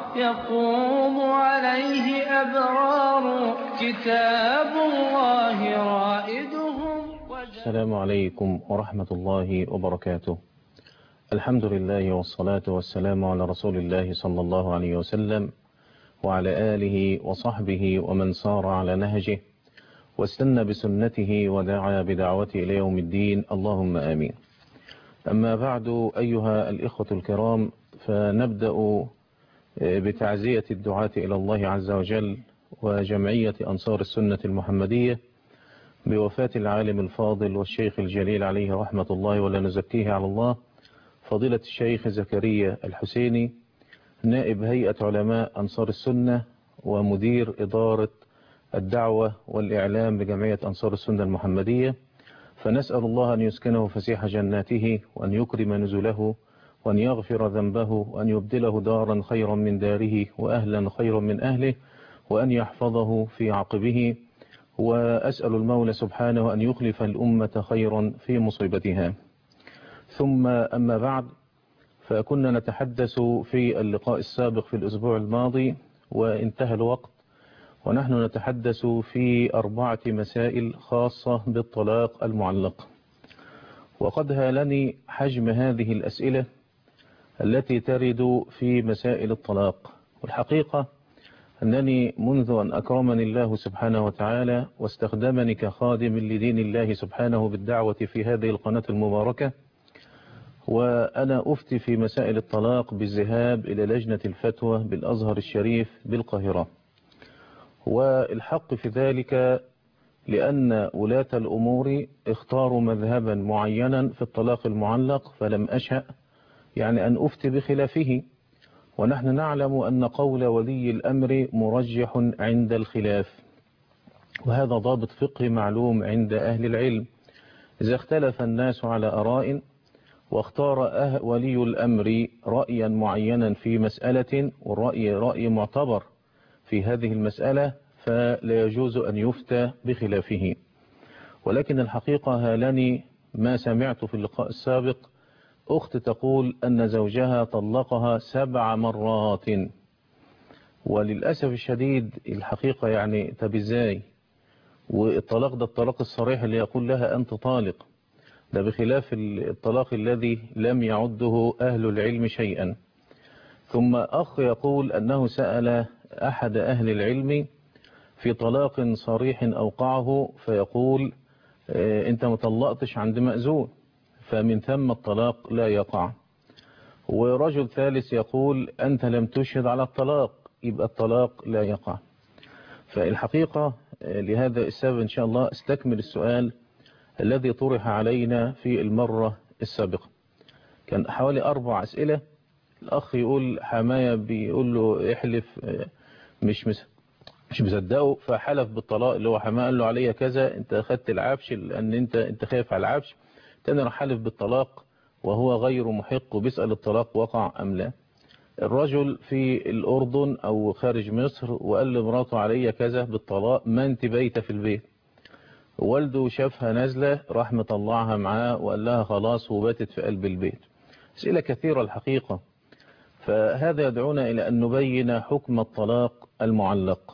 يقوم عليه أبرار كتاب الله رائدهم السلام عليكم ورحمة الله وبركاته الحمد لله والصلاة والسلام على رسول الله صلى الله عليه وسلم وعلى آله وصحبه ومن سار على نهجه واستنى بسنته ودعا بدعوته إلى يوم الدين اللهم آمين أما بعد أيها الإخوة الكرام فنبدأ بتعزية الدعاة إلى الله عز وجل وجمعية أنصار السنة المحمدية بوفاة العالم الفاضل والشيخ الجليل عليه رحمة الله ولا نزكيه على الله فضيلة الشيخ زكريا الحسيني نائب هيئة علماء أنصار السنة ومدير إدارة الدعوة والإعلام بجمعية أنصار السنة المحمدية فنسأل الله أن يسكنه فسيح جناته وأن يكرم نزله وأن يغفر ذنبه وأن يبدله دارا خيرا من داره وأهلا خيرا من أهله وأن يحفظه في عقبه وأسأل المولى سبحانه أن يخلف الأمة خيرا في مصيبتها ثم أما بعد فكنا نتحدث في اللقاء السابق في الأسبوع الماضي وانتهى الوقت ونحن نتحدث في أربعة مسائل خاصة بالطلاق المعلق وقد هالني حجم هذه الأسئلة التي ترد في مسائل الطلاق والحقيقة أنني منذ أن أكرمني الله سبحانه وتعالى واستخدمني كخادم لدين الله سبحانه بالدعوة في هذه القناة المباركة وأنا أفتي في مسائل الطلاق بالذهاب إلى لجنة الفتوى بالأزهر الشريف بالقاهرة والحق في ذلك لأن ولاة الأمور اختاروا مذهبا معينا في الطلاق المعلق فلم أشأ يعني أن أفتي بخلافه ونحن نعلم أن قول ولي الأمر مرجح عند الخلاف وهذا ضابط فقه معلوم عند أهل العلم إذا اختلف الناس على أراء واختار أه ولي الأمر رأيا معينا في مسألة والرأي رأي معتبر في هذه المسألة فلا يجوز أن يفتى بخلافه ولكن الحقيقة هالني ما سمعت في اللقاء السابق أخت تقول أن زوجها طلقها سبع مرات وللأسف الشديد الحقيقة يعني طب ازاي والطلاق ده الطلاق الصريح اللي يقول لها أنت طالق ده بخلاف الطلاق الذي لم يعده أهل العلم شيئا ثم أخ يقول أنه سأل أحد أهل العلم في طلاق صريح أوقعه فيقول أنت مطلقتش عند مأذون فمن ثم الطلاق لا يقع ورجل ثالث يقول أنت لم تشهد على الطلاق يبقى الطلاق لا يقع فالحقيقة لهذا السبب إن شاء الله استكمل السؤال الذي طرح علينا في المرة السابقة كان حوالي أربع أسئلة الأخ يقول حماية بيقول له احلف مش مس مش مصدقه فحلف بالطلاق اللي هو حماية قال له عليا كذا انت اخدت العفش لان انت انت خايف على العفش تاني راح حلف بالطلاق وهو غير محق وبيسأل الطلاق وقع أم لا الرجل في الأردن أو خارج مصر وقال لمراته عليا كذا بالطلاق ما انت بيت في البيت والده شافها نازلة راح مطلعها معاه وقال لها خلاص وباتت في قلب البيت أسئلة كثيرة الحقيقة فهذا يدعونا إلى أن نبين حكم الطلاق المعلق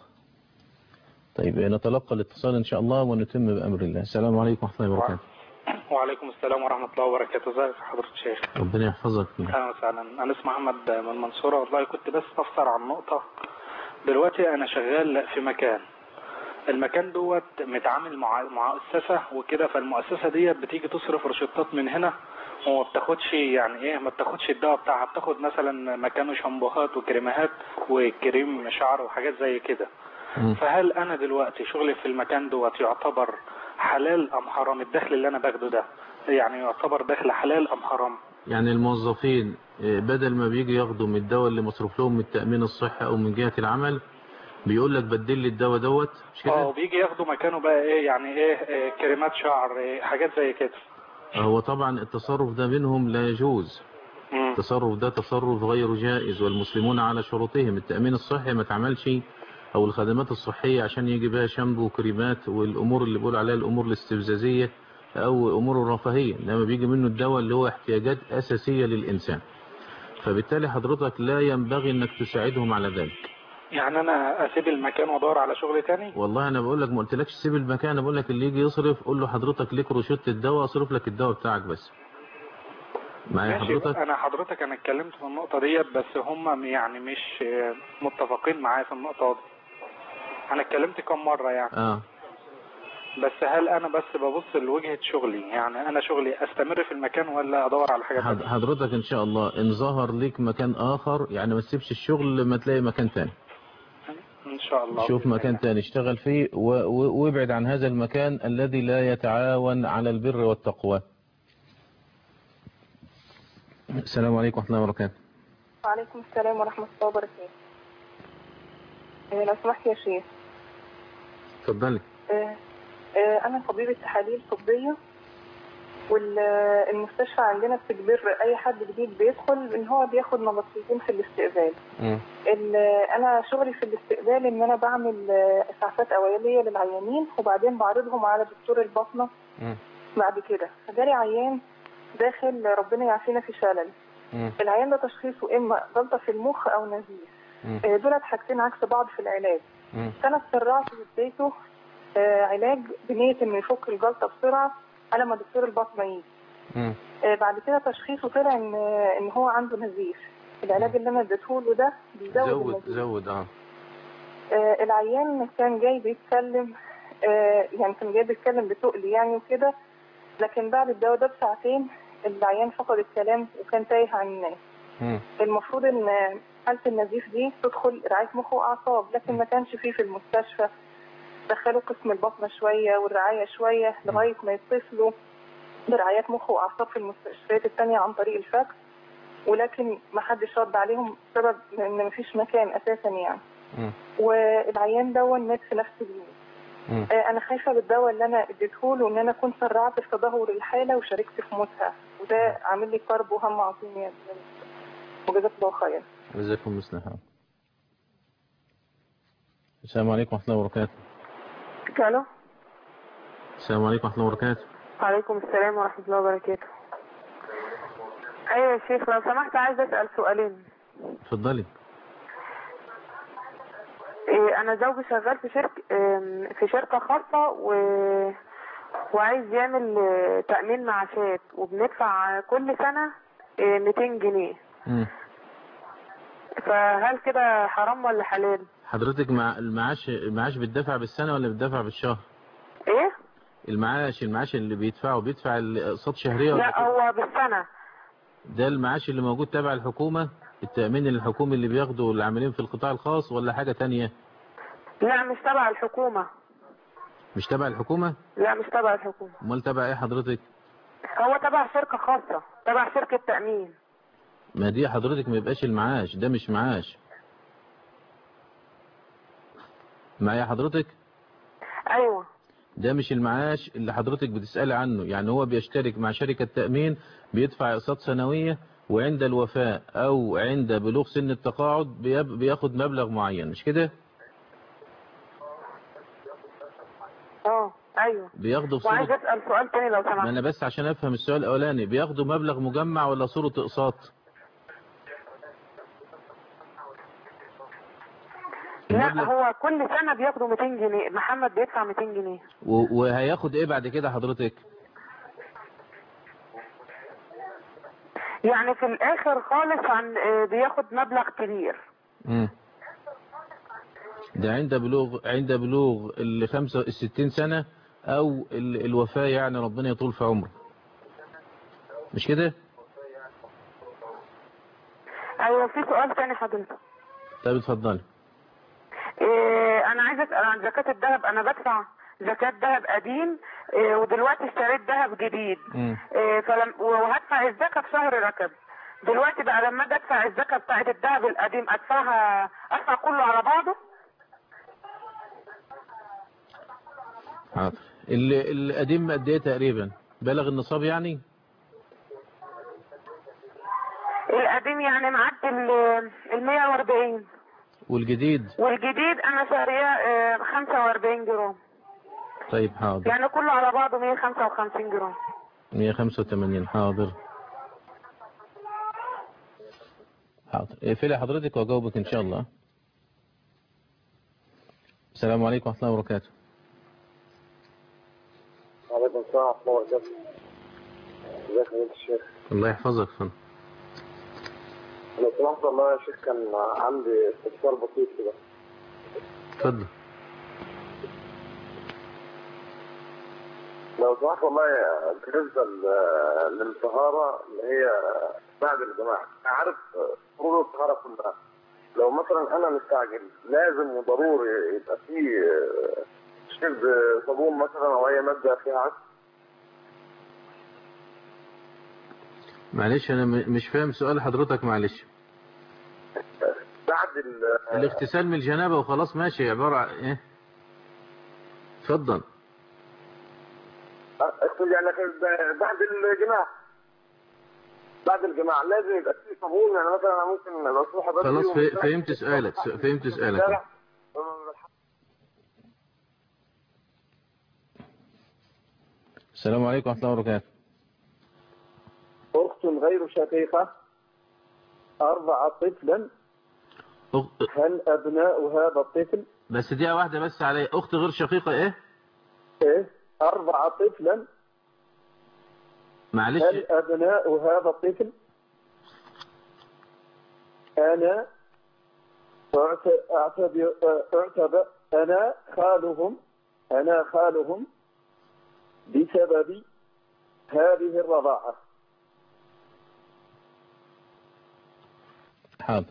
طيب نتلقى الاتصال إن شاء الله ونتم بأمر الله السلام عليكم ورحمة الله وبركاته وعليكم السلام ورحمة الله وبركاته ازيك يا حضرة الشيخ ربنا يحفظك اهلا وسهلا انا اسمي محمد من المنصورة والله كنت بس افسر عن نقطة دلوقتي انا شغال في مكان المكان دوت متعامل مع مؤسسة وكده فالمؤسسة ديت بتيجي تصرف روشتات من هنا وما بتاخدش يعني ايه ما بتاخدش الدواء بتاعها بتاخد مثلا مكانه شامبوهات وكريمات وكريم شعر وحاجات زي كده فهل انا دلوقتي شغلي في المكان دوت يعتبر حلال ام حرام الدخل اللي انا باخده ده يعني يعتبر دخل حلال ام حرام يعني الموظفين بدل ما بيجي ياخدوا من الدواء اللي مصروف لهم من التأمين الصحي او من جهة العمل بيقول لك بدل لي الدواء دوت مش كده اه وبيجي ياخدوا مكانه بقى ايه يعني ايه, إيه كريمات شعر إيه حاجات زي كده هو طبعا التصرف ده منهم لا يجوز مم. التصرف ده تصرف غير جائز والمسلمون على شروطهم التأمين الصحي ما تعملش او الخدمات الصحية عشان يجي بها شامبو وكريمات والامور اللي بيقول عليها الامور الاستفزازية او امور الرفاهية انما بيجي منه الدواء اللي هو احتياجات اساسية للانسان فبالتالي حضرتك لا ينبغي انك تساعدهم على ذلك يعني انا اسيب المكان وادور على شغل تاني والله انا بقول لك ما قلتلكش سيب المكان انا بقول لك اللي يجي يصرف قول له حضرتك ليك روشته الدواء اصرف لك الدواء بتاعك بس معايا ماشي حضرتك انا حضرتك انا اتكلمت في النقطة ديت بس هم يعني مش متفقين معايا في النقطة دي انا اتكلمت كم مرة يعني اه بس هل انا بس ببص لوجهة شغلي يعني انا شغلي استمر في المكان ولا ادور على حاجة حض- تانية حضرتك ان شاء الله ان ظهر ليك مكان اخر يعني ما تسيبش الشغل لما تلاقي مكان تاني ان شاء الله شوف بإذن مكان الله. تاني اشتغل فيه و- و- وابعد عن هذا المكان الذي لا يتعاون على البر والتقوى السلام عليكم ورحمة الله وبركاته وعليكم السلام ورحمة الله وبركاته آه، لو سمحت يا شيخ اتفضلي آه، آه، أنا طبيبة تحاليل طبية والمستشفى عندنا بتجبر أي حد جديد بيدخل إن هو بياخد نبطتين في الاستقبال ال- أنا شغلي في الاستقبال إن أنا بعمل آه، إسعافات أولية للعيانين وبعدين بعرضهم على دكتور الباطنة بعد كده فجالي عيان داخل ربنا يعافينا في شلل العيان ده تشخيصه إما جلطة في المخ أو نزيف آه، دولت حاجتين عكس بعض في العلاج فانا اتسرعت واديته آه، علاج بنيه انه يفك الجلطه بسرعه على ما دكتور البطنه يجي آه، بعد كده تشخيصه طلع ان ان هو عنده نزيف العلاج اللي انا اديته له ده بيزود زود النزيف زود اه آه، العيان كان جاي بيتكلم آه، يعني كان جاي بيتكلم بتقل يعني وكده لكن بعد الدواء ده بساعتين العيان فقد الكلام وكان تايه عن الناس المفروض ان حالة النزيف دي تدخل رعاية مخ وأعصاب لكن ما كانش فيه في المستشفى دخلوا قسم البطنة شوية والرعاية شوية لغاية ما يتصلوا برعايات مخ وأعصاب في المستشفيات التانية عن طريق الفاكس ولكن ما حدش رد عليهم بسبب ان ما فيش مكان اساسا يعني والعيان ده مات في نفس اليوم آه، انا خايفه بالدواء اللي انا اديته له ان انا اكون سرعت في تدهور الحاله وشاركت في موتها وده عامل لي كرب وهم عظيم يعني وجزاك الله خير جزاكم مثل حال السلام عليكم ورحمة الله وبركاته الو السلام عليكم ورحمة الله وبركاته وعليكم السلام ورحمه الله وبركاته ايوه يا شيخ لو سمحت عايزه اسال سؤالين اتفضلي إيه انا زوجي شغال في شركه في شركه خاصه و وعايز يعمل آه، تأمين معاشات وبندفع كل سنة آه، 200 جنيه مم. فهل كده حرام ولا حلال؟ حضرتك مع المعاش المعاش بيدفع بالسنة ولا بيدفع بالشهر ايه؟ المعاش المعاش اللي بيدفعه بيدفع اقساط شهرية ولا لا هو بالسنة ده المعاش اللي موجود تبع الحكومة التأمين الحكومي اللي بياخده العاملين في القطاع الخاص ولا حاجة تانية لا مش تبع الحكومة مش تبع الحكومة لا مش تبع الحكومة امال تبع ايه حضرتك هو تبع شركة خاصة تبع شركة تأمين ما دي حضرتك ما يبقاش المعاش ده مش معاش معايا حضرتك ايوه ده مش المعاش اللي حضرتك بتسألي عنه يعني هو بيشترك مع شركة تأمين بيدفع اقساط سنوية وعند الوفاة او عند بلوغ سن التقاعد بيب- بياخد مبلغ معين مش كده اه ايوه بياخده في وعايز صورة اسأل سؤال تاني لو ما سمحت انا بس عشان افهم السؤال الاولاني بياخدوا مبلغ مجمع ولا صورة اقساط لا المبلغ- هو كل سنة بياخدوا 200 جنيه محمد بيدفع 200 جنيه و- وهياخد ايه بعد كده حضرتك يعني في الاخر خالص عن آه، بياخد مبلغ كبير مم. ده عند بلوغ عند بلوغ ال 65 سنة او ال- الوفاة يعني ربنا يطول في عمره مش كده ايوه في سؤال تاني حضرتك طيب اتفضلي إيه انا عايزه اسال عن زكاه الذهب انا بدفع زكاه ذهب قديم إيه ودلوقتي اشتريت ذهب جديد مم. إيه فلم وهدفع الزكاه في شهر ركب دلوقتي بقى لما اجي ادفع الزكاه بتاعت الذهب القديم ادفعها ادفع كله على بعضه حاضر ال- القديم قد ايه تقريبا بلغ النصاب يعني القديم يعني معدي ال 140 والجديد والجديد انا شاريه إيه 45 جرام طيب حاضر يعني كله على بعضه 155 جرام 185 حاضر حاضر اقفلي حضرتك واجاوبك ان شاء الله السلام عليكم ورحمه الله وبركاته وعليكم السلام ورحمة الله وبركاته. ازيك يا الشيخ؟ الله يحفظك فن لو سمحت والله يا شيخ كان عندي استفسار بسيط كده. اتفضل لو سمحت والله بالنسبة ل- للطهارة اللي هي بعد الجماع، أنا عارف فروض الطهارة كلها. لو مثلا أنا مستعجل لازم وضروري يبقى فيه شرب صابون مثلا أو أي مادة فيها عسل. معلش انا م- مش فاهم سؤال حضرتك معلش بعد ال- الاغتسال من الجنابه وخلاص ماشي عباره عن ايه اتفضل اقصد يعني في- بعد الجماع بعد الجماع لازم يبقى فيه صابون يعني مثلا انا ممكن ابقى الصبح بدري خلاص ومش ف- عارف- فهمت سؤالك س- فهمت سؤالك الشارع. السلام عليكم ورحمه الله وبركاته أخت غير شقيقة أرضع طفلا أخ... هل أبناء هذا الطفل بس دقيقه واحده بس علي اخت غير شقيقه ايه إيه أرضع طفلا معلش هل أبناء هذا الطفل أنا أعت- أعتبر أعتبر أنا خالهم أنا خالهم بسبب هذه الرضاعة حاضر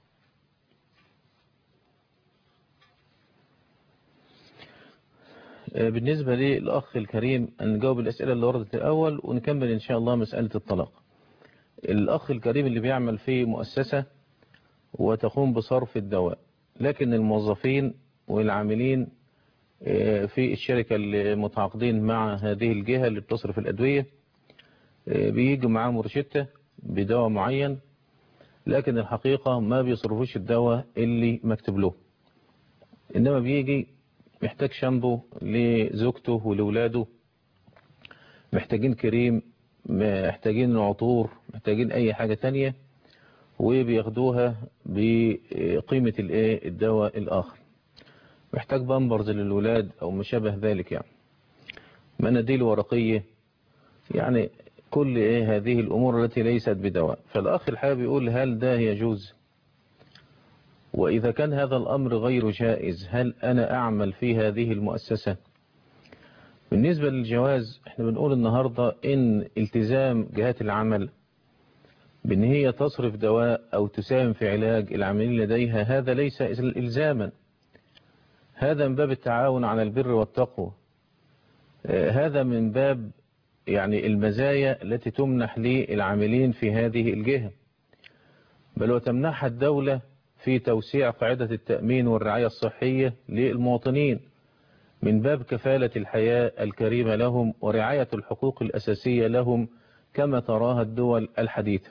آه، بالنسبة للأخ الكريم نجاوب الأسئلة اللي وردت الأول ونكمل إن شاء الله مسألة الطلاق الأخ الكريم اللي بيعمل في مؤسسة وتقوم بصرف الدواء لكن الموظفين والعاملين آه، في الشركة اللي متعاقدين مع هذه الجهة اللي بتصرف الأدوية آه، بيجي معاه مرشدة بدواء معين لكن الحقيقة ما بيصرفوش الدواء اللي مكتوب له إنما بيجي محتاج شامبو لزوجته ولولاده محتاجين كريم محتاجين عطور محتاجين أي حاجة تانية وبياخدوها بقيمة الايه الدواء الآخر محتاج بامبرز للولاد أو ما شابه ذلك يعني مناديل ورقية يعني كل ايه هذه الامور التي ليست بدواء فالاخ الحابب يقول هل ده يجوز واذا كان هذا الامر غير جائز هل انا اعمل في هذه المؤسسة بالنسبة للجواز احنا بنقول النهاردة ان التزام جهات العمل بان هي تصرف دواء او تساهم في علاج العاملين لديها هذا ليس الزاما هذا من باب التعاون على البر والتقوى آه، هذا من باب يعني المزايا التي تمنح للعاملين في هذه الجهة بل وتمنحها الدولة في توسيع قاعدة التأمين والرعاية الصحية للمواطنين من باب كفالة الحياة الكريمة لهم ورعاية الحقوق الأساسية لهم كما تراها الدول الحديثة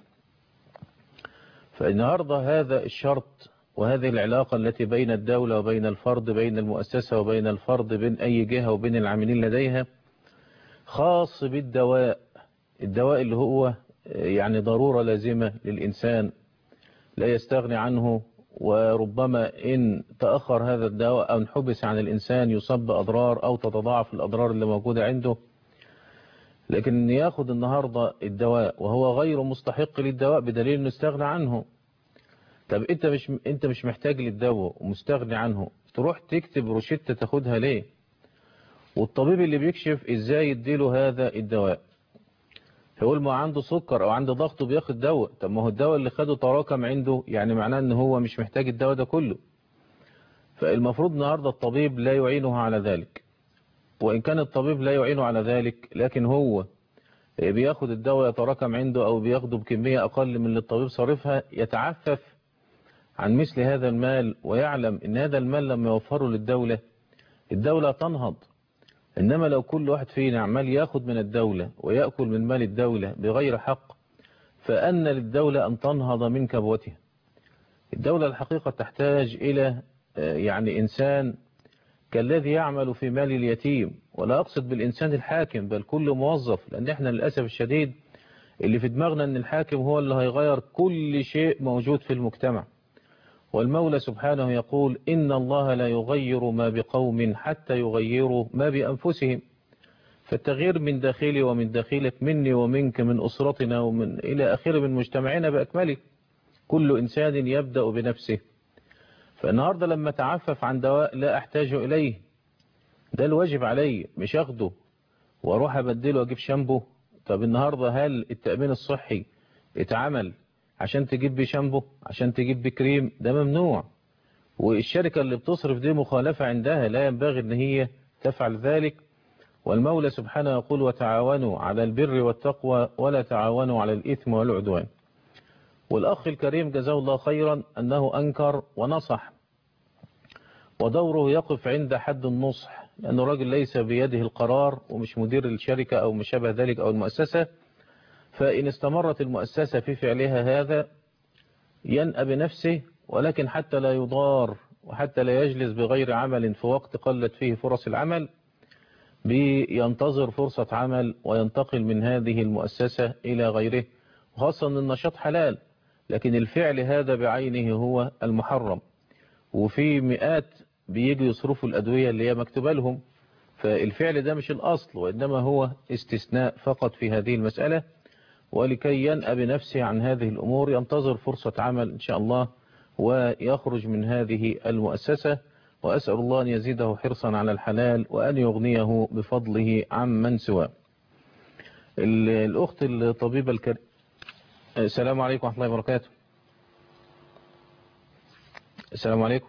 فالنهاردة هذا الشرط وهذه العلاقة التي بين الدولة وبين الفرد بين المؤسسة وبين الفرد بين أي جهة وبين العاملين لديها خاص بالدواء الدواء اللي هو يعني ضرورة لازمة للإنسان لا يستغني عنه وربما إن تأخر هذا الدواء أو انحبس عن الإنسان يصاب بأضرار أو تتضاعف الأضرار اللي موجودة عنده لكن ياخد النهاردة الدواء وهو غير مستحق للدواء بدليل انه استغنى عنه طب انت مش انت مش محتاج للدواء ومستغني عنه تروح تكتب روشتة تاخدها ليه والطبيب اللي بيكشف ازاي يديله هذا الدواء يقول ما عنده سكر او عنده ضغط وبياخد دواء طب ما هو الدواء اللي خده تراكم عنده يعني معناه ان هو مش محتاج الدواء ده كله فالمفروض النهاردة الطبيب لا يعينه على ذلك وإن كان الطبيب لا يعينه على ذلك لكن هو بياخد الدواء يتراكم عنده أو بياخده بكمية أقل من اللي الطبيب صارفها يتعفف عن مثل هذا المال ويعلم أن هذا المال لما يوفره للدولة الدولة تنهض إنما لو كل واحد فينا عمال ياخد من الدولة ويأكل من مال الدولة بغير حق فأن للدولة أن تنهض من كبوتها الدولة الحقيقة تحتاج إلى يعني إنسان كالذي يعمل في مال اليتيم ولا أقصد بالإنسان الحاكم بل كل موظف لأن إحنا للأسف الشديد اللي في دماغنا ان الحاكم هو اللي هيغير كل شيء موجود في المجتمع والمولى سبحانه يقول إن الله لا يغير ما بقوم حتى يغيروا ما بأنفسهم فالتغيير من داخلي ومن داخلك مني ومنك من أسرتنا ومن إلى آخره من مجتمعنا بأكمله كل إنسان يبدأ بنفسه فالنهاردة لما تعفف عن دواء لا أحتاج إليه ده الواجب علي مش أخده وأروح أبدله وأجيب شامبو طب النهاردة هل التأمين الصحي اتعمل عشان تجيب بيه شامبو عشان تجيب بيه كريم ده ممنوع والشركة اللي بتصرف دي مخالفة عندها لا ينبغي ان هي تفعل ذلك والمولى سبحانه يقول وتعاونوا على البر والتقوى ولا تعاونوا على الإثم والعدوان والأخ الكريم جزاه الله خيرا أنه أنكر ونصح ودوره يقف عند حد النصح لأنه راجل ليس بيده القرار ومش مدير الشركة أو ما شابه ذلك أو المؤسسة فإن استمرت المؤسسة في فعلها هذا ينأى بنفسه ولكن حتى لا يضار وحتى لا يجلس بغير عمل في وقت قلت فيه فرص العمل بينتظر فرصة عمل وينتقل من هذه المؤسسة إلى غيره خاصة أن النشاط حلال لكن الفعل هذا بعينه هو المحرم وفي مئات بيجوا يصرفوا الأدوية اللي هي مكتوبة لهم فالفعل ده مش الأصل وإنما هو استثناء فقط في هذه المسألة ولكي ينأى بنفسه عن هذه الأمور ينتظر فرصة عمل إن شاء الله ويخرج من هذه المؤسسة وأسأل الله أن يزيده حرصا على الحلال وأن يغنيه بفضله عمن سواه الأخت الطبيبة الكريمة السلام عليكم ورحمة الله وبركاته السلام عليكم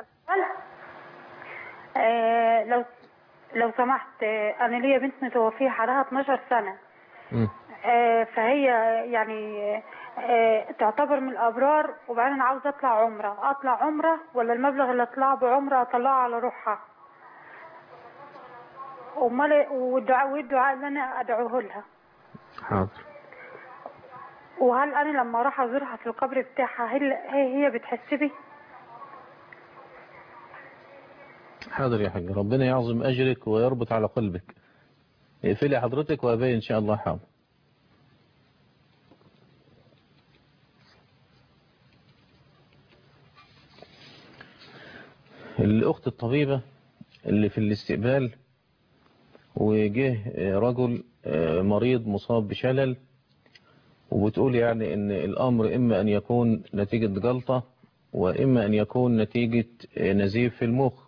آه لو لو سمحت آه انا ليا بنت متوفيه حالها 12 سنه م. آه فهي يعني آه تعتبر من الابرار وبعدين انا عاوزه اطلع عمره اطلع عمره ولا المبلغ اللي اطلعه بعمره اطلعه على روحها امال والدعاء والدعاء اللي انا ادعوه لها حاضر وهل انا لما اروح ازورها في القبر بتاعها هل هي هي بتحس بي حاضر يا حاج ربنا يعظم أجرك ويربط على قلبك اقفلي حضرتك وأبين إن شاء الله حاضر الأخت الطبيبة اللي في الاستقبال وجه رجل مريض مصاب بشلل وبتقول يعني ان الأمر إما أن يكون نتيجة جلطة وإما أن يكون نتيجة نزيف في المخ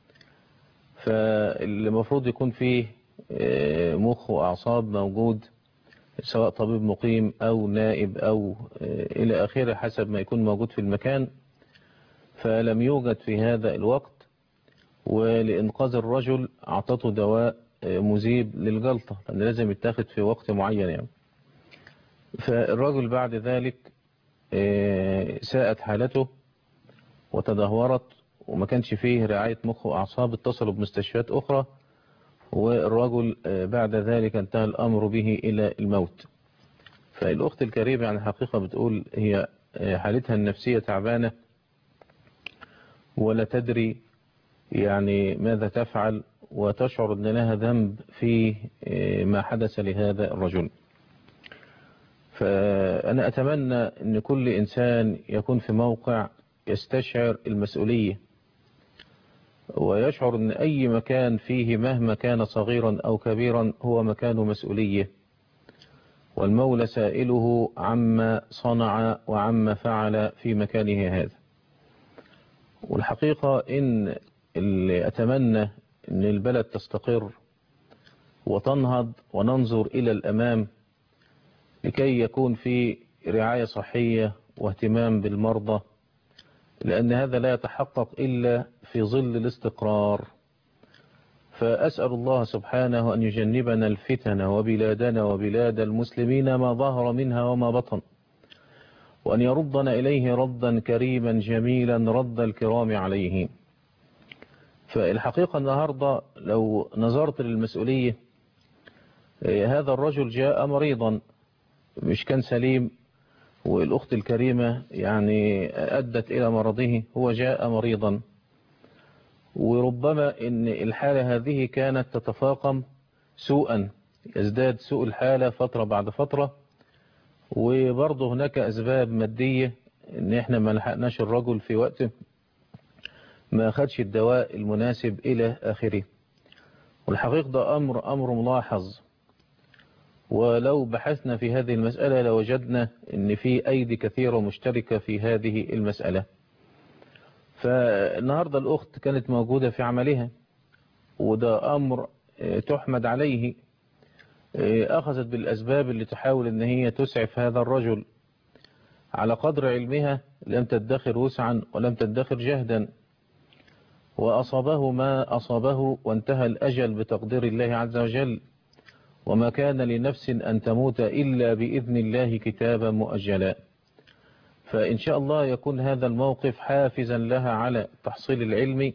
فالمفروض يكون فيه مخ وأعصاب موجود سواء طبيب مقيم أو نائب أو إلى آخره حسب ما يكون موجود في المكان فلم يوجد في هذا الوقت ولإنقاذ الرجل أعطته دواء مذيب للجلطة لأن لازم يتاخد في وقت معين يعني فالرجل بعد ذلك ساءت حالته وتدهورت وما كانش فيه رعاية مخ وأعصاب اتصلوا بمستشفيات أخرى والرجل بعد ذلك انتهى الأمر به إلى الموت فالأخت الكريمة عن الحقيقة بتقول هي حالتها النفسية تعبانة ولا تدري يعني ماذا تفعل وتشعر أن لها ذنب في ما حدث لهذا الرجل فأنا أتمنى أن كل إنسان يكون في موقع يستشعر المسؤولية ويشعر أن أي مكان فيه مهما كان صغيرا أو كبيرا هو مكان مسؤولية والمولى سائله عما صنع وعما فعل في مكانه هذا والحقيقة إن اللي أتمنى أن البلد تستقر وتنهض وننظر إلى الأمام لكي يكون في رعاية صحية واهتمام بالمرضى لأن هذا لا يتحقق إلا في ظل الاستقرار فأسأل الله سبحانه أن يجنبنا الفتن وبلادنا وبلاد المسلمين ما ظهر منها وما بطن وأن يردنا إليه ردا كريما جميلا رد الكرام عليه فالحقيقة النهاردة لو نظرت للمسؤولية هذا الرجل جاء مريضا مش كان سليم والأخت الكريمة يعني أدت إلى مرضه هو جاء مريضا وربما إن الحالة هذه كانت تتفاقم سوءا يزداد سوء الحالة فترة بعد فترة وبرضه هناك أسباب مادية إن إحنا ما لحقناش الرجل في وقت ما أخدش الدواء المناسب إلى آخره والحقيقة ده أمر أمر ملاحظ ولو بحثنا في هذه المسألة لوجدنا أن في أيدي كثيرة مشتركة في هذه المسألة فالنهاردة الأخت كانت موجودة في عملها وده أمر تحمد عليه أخذت بالأسباب اللي تحاول أن هي تسعف هذا الرجل على قدر علمها لم تدخر وسعا ولم تدخر جهدا وأصابه ما أصابه وانتهى الأجل بتقدير الله عز وجل وما كان لنفس أن تموت إلا بإذن الله كتابا مؤجلا فإن شاء الله يكون هذا الموقف حافزا لها على تحصيل العلم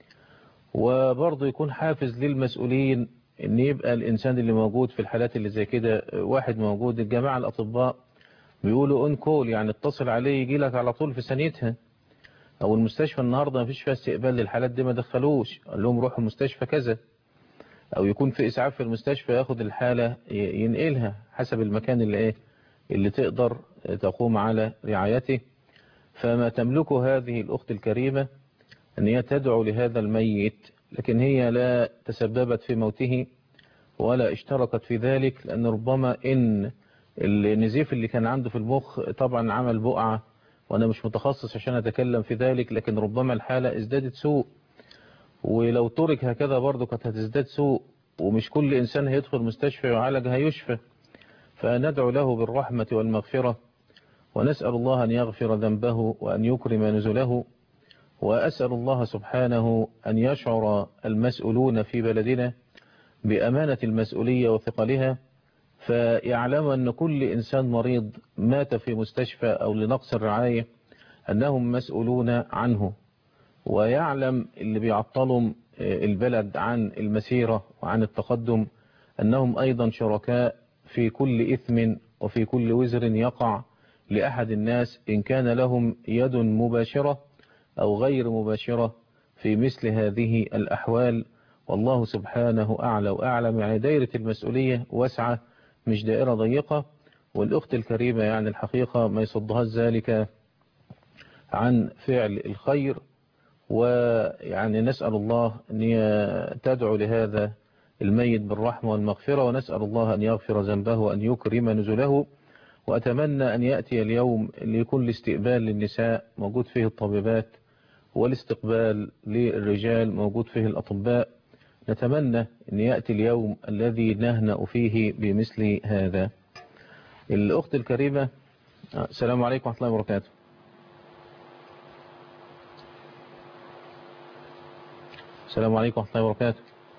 وبرضه يكون حافز للمسؤولين ان يبقى الانسان اللي موجود في الحالات اللي زي كده واحد موجود الجماعة الاطباء بيقولوا اون كول يعني اتصل عليه يجي لك على طول في ثانيتها او المستشفى النهاردة ما فيش فيها استقبال للحالات دي ما دخلوش قال لهم روحوا مستشفى كذا او يكون في اسعاف في المستشفى ياخد الحالة ينقلها حسب المكان اللي ايه اللي تقدر تقوم على رعايته فما تملكه هذه الاخت الكريمة ان هي تدعو لهذا الميت لكن هي لا تسببت في موته ولا اشتركت في ذلك لأن ربما إن النزيف اللي كان عنده في المخ طبعا عمل بقعة وأنا مش متخصص عشان أتكلم في ذلك لكن ربما الحالة ازدادت سوء ولو ترك هكذا برضه كانت هتزداد سوء ومش كل إنسان هيدخل مستشفى يعالج هيشفى فندعو له بالرحمة والمغفرة ونسأل الله أن يغفر ذنبه وأن يكرم نزله وأسأل الله سبحانه أن يشعر المسؤولون في بلدنا بأمانة المسؤولية وثقلها فيعلم أن كل إنسان مريض مات في مستشفى أو لنقص الرعاية أنهم مسؤولون عنه ويعلم اللي بيعطلهم البلد عن المسيرة وعن التقدم أنهم أيضا شركاء في كل إثم وفي كل وزر يقع لأحد الناس إن كان لهم يد مباشرة أو غير مباشرة في مثل هذه الأحوال والله سبحانه أعلى وأعلم يعني دائرة المسؤولية واسعة مش دائرة ضيقة والأخت الكريمة يعني الحقيقة ما يصدها ذلك عن فعل الخير ويعني نسأل الله أن تدعو لهذا الميت بالرحمة والمغفرة ونسأل الله أن يغفر ذنبه وأن يكرم نزله وأتمنى أن يأتي اليوم ليكون الاستقبال للنساء موجود فيه الطبيبات والاستقبال للرجال موجود فيه الأطباء نتمنى أن يأتي اليوم الذي نهنأ فيه بمثل هذا الأخت الكريمة السلام عليكم ورحمة الله وبركاته السلام عليكم ورحمة الله وبركاته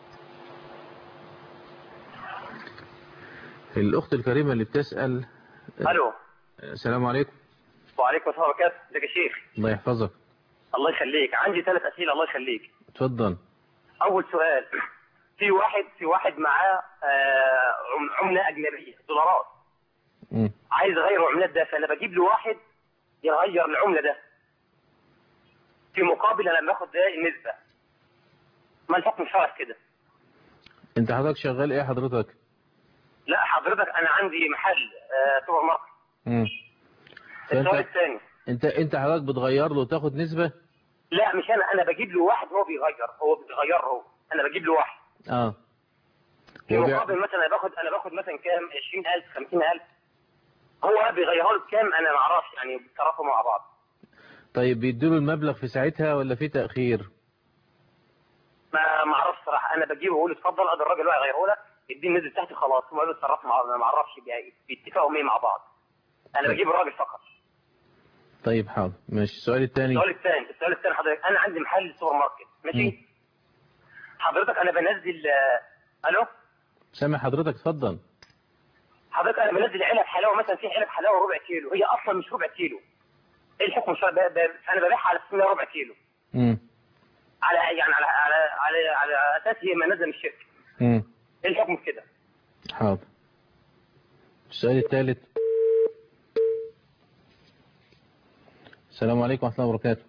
الأخت الكريمة اللي بتسأل الو السلام عليكم وعليكم السلام ورحمه الله وبركاته ازيك يا شيخ الله يحفظك الله يخليك عندي ثلاث اسئله الله يخليك اتفضل اول سؤال في واحد في واحد معاه آه، عم- عمله اجنبيه دولارات مم. عايز يغير العملات ده فانا بجيب له واحد يغير العمله ده في مقابل انا باخد ده النسبه ما الحكم الشرعي في كده انت حضرتك شغال ايه حضرتك لا حضرتك انا عندي محل آه، سوبر ماركت مم. السؤال فانت الثاني انت انت حضرتك بتغير له وتاخد نسبة لا مش انا انا بجيب له واحد هو بيغير هو بيغير هو انا بجيب له واحد اه في هو بيع- مقابل مثلا انا باخد انا باخد مثلا كام 20000 50000 هو بيغيرها له بكام انا ما اعرفش يعني بيتصرفوا مع بعض طيب بيديله المبلغ في ساعتها ولا في تأخير ما ما اعرفش صراحه انا بجيبه واقول له اتفضل ادي الراجل هو هيغيره لك يديني النسبه بتاعتي خلاص هم بيتصرفوا مع بعض انا ما اعرفش بي- بيتفقوا ايه مع بعض انا طيب. بجيب الراجل فقط طيب حاضر ماشي السؤال الثاني السؤال الثاني السؤال الثاني حضرتك انا عندي محل سوبر ماركت ماشي مم. حضرتك انا بنزل آه، الو سامع حضرتك اتفضل حضرتك انا بنزل علب حلاوه مثلا في علب حلاوه ربع كيلو هي اصلا مش ربع كيلو ايه الحكم الشرعي ب- ب- انا ببيعها على اساس انها ربع كيلو امم على يعني على على على, على اساس هي ما نزل من الشركه امم ايه الحكم في كده حاضر السؤال الثالث السلام عليكم ورحمة الله وبركاته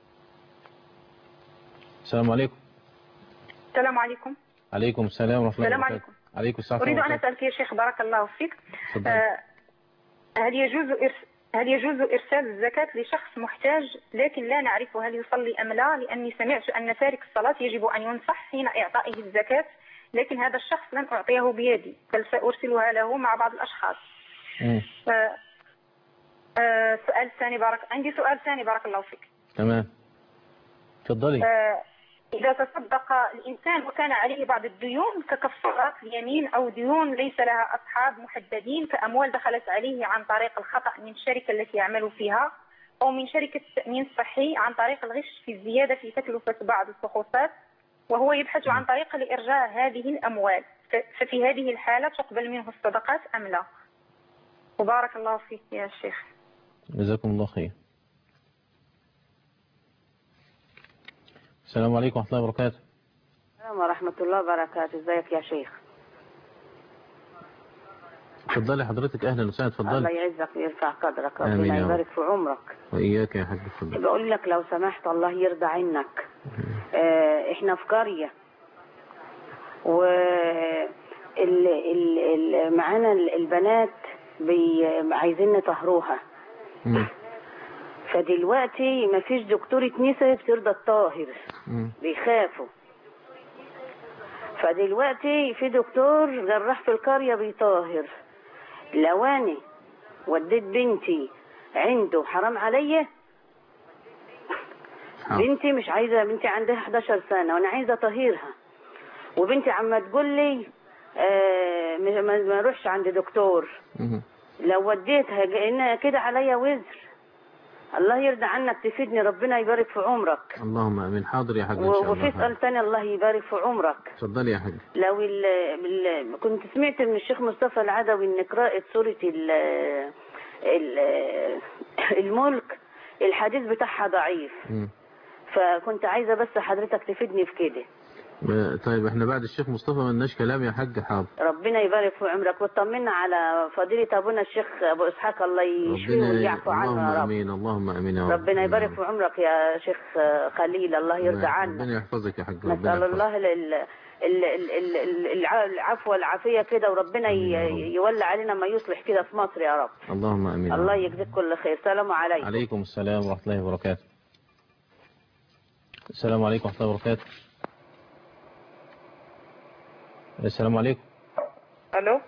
السلام عليكم السلام عليكم عليكم السلام ورحمة الله السلام وبركاته عليكم السلام أريد ورحمة أن الله أسألك يا شيخ بارك الله فيك تفضل. آه، هل يجوز إرس... هل يجوز إرسال الزكاة لشخص محتاج لكن لا نعرف هل يصلي أم لا لأني سمعت أن تارك الصلاة يجب أن ينصح حين إعطائه الزكاة لكن هذا الشخص لن أعطيه بيدي بل سأرسلها له مع بعض الأشخاص مم. ف... آه، سؤال ثاني بارك عندي سؤال ثاني بارك الله فيك تمام اتفضلي آه، إذا تصدق الإنسان وكان عليه بعض الديون ككفارات اليمين أو ديون ليس لها أصحاب محددين كأموال دخلت عليه عن طريق الخطأ من الشركة التي يعمل فيها أو من شركة تأمين صحي عن طريق الغش في الزيادة في تكلفة بعض الفحوصات وهو يبحث عن طريقة لإرجاع هذه الأموال ف- ففي هذه الحالة تقبل منه الصدقات أم لا وبارك الله فيك يا شيخ جزاكم الله خير السلام عليكم ورحمة الله وبركاته السلام ورحمة الله وبركاته ازيك يا شيخ اتفضلي حضرتك أهلا وسهلا الله اتفضلي يعزك ويرفع قدرك آمين ربنا يا رب. يبارك في عمرك وإياك يا حاج اتفضلي بقول لك لو سمحت الله يرضى عنك اه احنا في قرية و ال ال ال معانا ال- البنات بي عايزين نطهروها مم. فدلوقتي مفيش دكتورة نساء بترضى الطاهر مم. بيخافوا فدلوقتي في دكتور جراح في القرية بيطاهر لو انا وديت بنتي عنده حرام عليا حاضر. بنتي مش عايزة بنتي عندها 11 سنة وانا عايزة اطهرها وبنتي عم تقول لي آه ما ما- ما اروحش عند دكتور مم. لو وديتها جاينا كده عليا وزر الله يرضى عنك تفيدني ربنا يبارك في عمرك اللهم امين حاضر يا حاج ان و- شاء وفي الله سؤال تاني الله يبارك في عمرك اتفضلي يا حاج لو ال ال كنت سمعت من الشيخ مصطفى العدوي ان قراءة سورة ال ال الملك الحديث بتاعها ضعيف مم. فكنت عايزة بس حضرتك تفيدني في كده ما- طيب احنا بعد الشيخ مصطفى ما لناش كلام يا حاج حاضر ربنا يبارك في عمرك وطمنا على فضيلة ابونا الشيخ ابو اسحاق الله يشفيه ربنا ويعفو عنه اللهم يا رب امين اللهم امين يا رب ربنا يبارك في عمرك يا شيخ خليل الله يرضى عنك ربنا يحفظك يا حاج ربنا نسأل يحفظك. الله ال- ال- ال- ال- ال- الع- العفو والعافية كده وربنا ي- يولى علينا ما يصلح كده في مصر يا رب اللهم امين الله يجزيك كل خير سلام عليكم عليكم السلام ورحمة الله وبركاته السلام عليكم ورحمة الله وبركاته السلام عليكم الو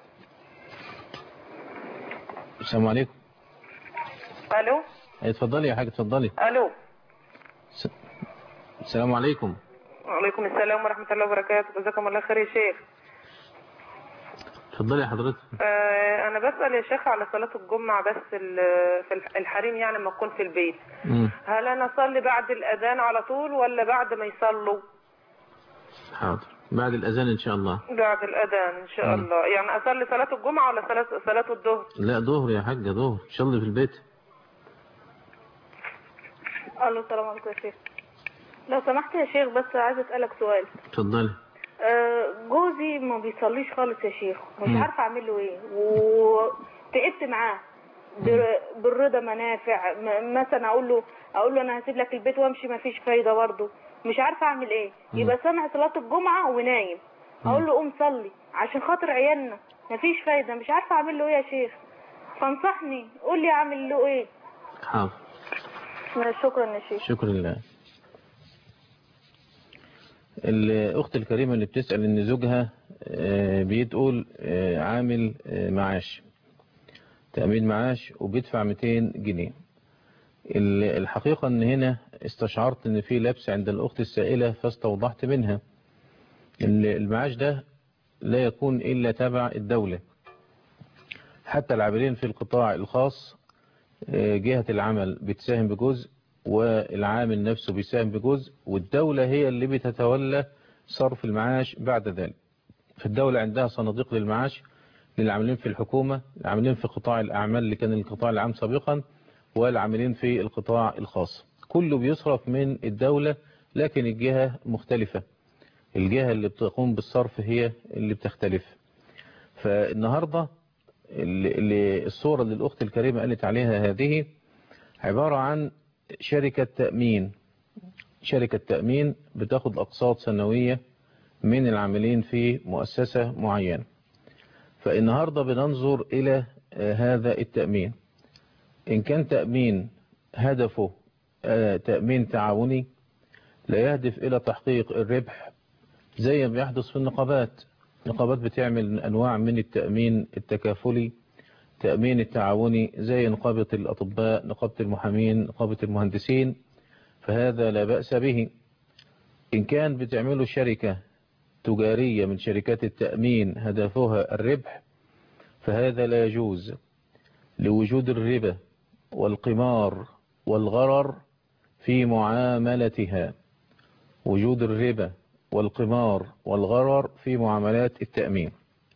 السلام عليكم الو ايه، اتفضلي يا حاج اتفضلي الو س- السلام عليكم وعليكم السلام ورحمة الله وبركاته جزاكم الله خير يا شيخ اتفضلي يا حضرتك آه أنا بسأل يا شيخ على صلاة الجمعة بس ال- في الح- الحريم يعني لما أكون في البيت مم. هل أنا أصلي بعد الأذان على طول ولا بعد ما يصلوا حاضر بعد الأذان إن شاء الله بعد الأذان إن شاء مم. الله يعني أصلي صلاة الجمعة ولا صلاة صلاة الظهر لا ظهر يا حاجة ظهر صلي في البيت الو السلام عليكم يا شيخ لو سمحت يا شيخ بس عايزة أسألك سؤال اتفضلي آه، جوزي ما بيصليش خالص يا شيخ مش مم. عارفه اعمل له ايه وتعبت معاه بر- بالرضا منافع م- مثلا اقول له اقول له انا هسيب لك البيت وامشي ما فيش فايده برضه مش عارفه اعمل ايه مم. يبقى سامع صلاه الجمعه ونايم اقول له قوم صلي عشان خاطر عيالنا ما فيش فايده مش عارفه اعمل له ايه يا شيخ فانصحني قول لي اعمل له ايه حاضر شكرا يا شيخ شكرا لله الأخت الكريمة اللي بتسأل إن زوجها آه، بيتقول آه، عامل آه، معاش تأمين معاش وبيدفع 200 جنيه ال- الحقيقة إن هنا استشعرت إن في لبس عند الأخت السائلة فاستوضحت منها ال- المعاش ده لا يكون إلا تبع الدولة حتى العاملين في القطاع الخاص آه، جهة العمل بتساهم بجزء والعامل نفسه بيساهم بجزء والدولة هي اللي بتتولى صرف المعاش بعد ذلك فالدولة عندها صناديق للمعاش للعاملين في الحكومة العاملين في قطاع الأعمال اللي كان القطاع العام سابقا والعاملين في القطاع الخاص كله بيصرف من الدولة لكن الجهة مختلفة الجهة اللي بتقوم بالصرف هي اللي بتختلف فالنهاردة اللي اللي الصورة اللي الأخت الكريمة قالت عليها هذه عبارة عن شركة تأمين شركة تأمين بتاخد أقساط سنوية من العاملين في مؤسسة معينة فالنهاردة بننظر إلى آه، هذا التأمين إن كان تأمين هدفه آه، تأمين تعاوني لا يهدف إلى تحقيق الربح زي ما بيحدث في النقابات النقابات بتعمل أنواع من التأمين التكافلي تأمين التعاوني زي نقابة الأطباء نقابة المحامين نقابة المهندسين فهذا لا بأس به إن كان بتعمله شركة تجارية من شركات التأمين هدفها الربح فهذا لا يجوز لوجود الربا والقمار والغرر في معاملتها وجود الربا والقمار والغرر في معاملات التأمين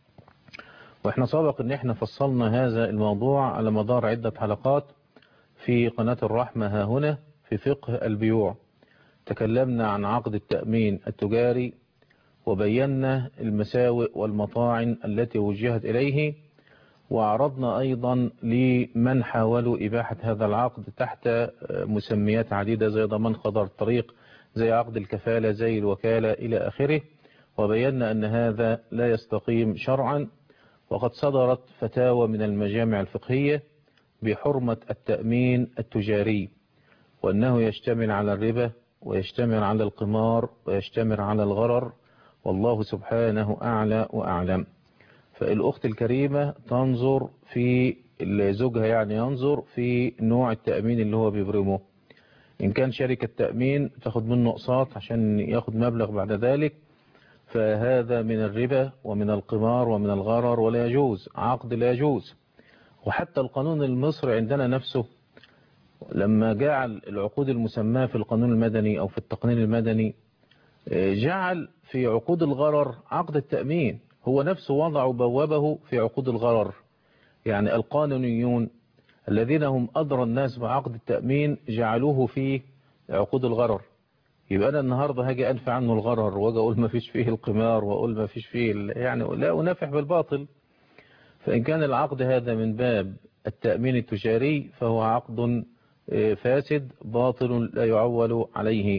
واحنا سبق ان احنا فصلنا هذا الموضوع على مدار عدة حلقات في قناة الرحمة ها هنا في فقه البيوع تكلمنا عن عقد التأمين التجاري وبينا المساوئ والمطاعن التي وجهت إليه وعرضنا أيضا لمن حاولوا إباحة هذا العقد تحت مسميات عديدة زي ضمان خضر الطريق زي عقد الكفالة زي الوكالة إلى آخره وبينا أن هذا لا يستقيم شرعا وقد صدرت فتاوى من المجامع الفقهية بحرمة التأمين التجاري وأنه يشتمل على الربا ويشتمل على القمار ويشتمل على الغرر والله سبحانه أعلى وأعلم فالأخت الكريمة تنظر في زوجها يعني ينظر في نوع التأمين اللي هو بيبرمه إن كان شركة تأمين تاخد منه أقساط عشان ياخد مبلغ بعد ذلك فهذا من الربا ومن القمار ومن الغرر ولا يجوز عقد لا يجوز وحتى القانون المصري عندنا نفسه لما جعل العقود المسماة في القانون المدني أو في التقنين المدني جعل في عقود الغرر عقد التأمين هو نفسه وضع بوابه في عقود الغرر يعني القانونيون الذين هم أدرى الناس بعقد التأمين جعلوه في عقود الغرر يبقى أنا النهاردة هاجي أنفع عنه الغرر واجي أقول ما فيش فيه القمار وأقول ما فيش فيه يعني لا أنافح بالباطل فإن كان العقد هذا من باب التأمين التجاري فهو عقد فاسد باطل لا يعول عليه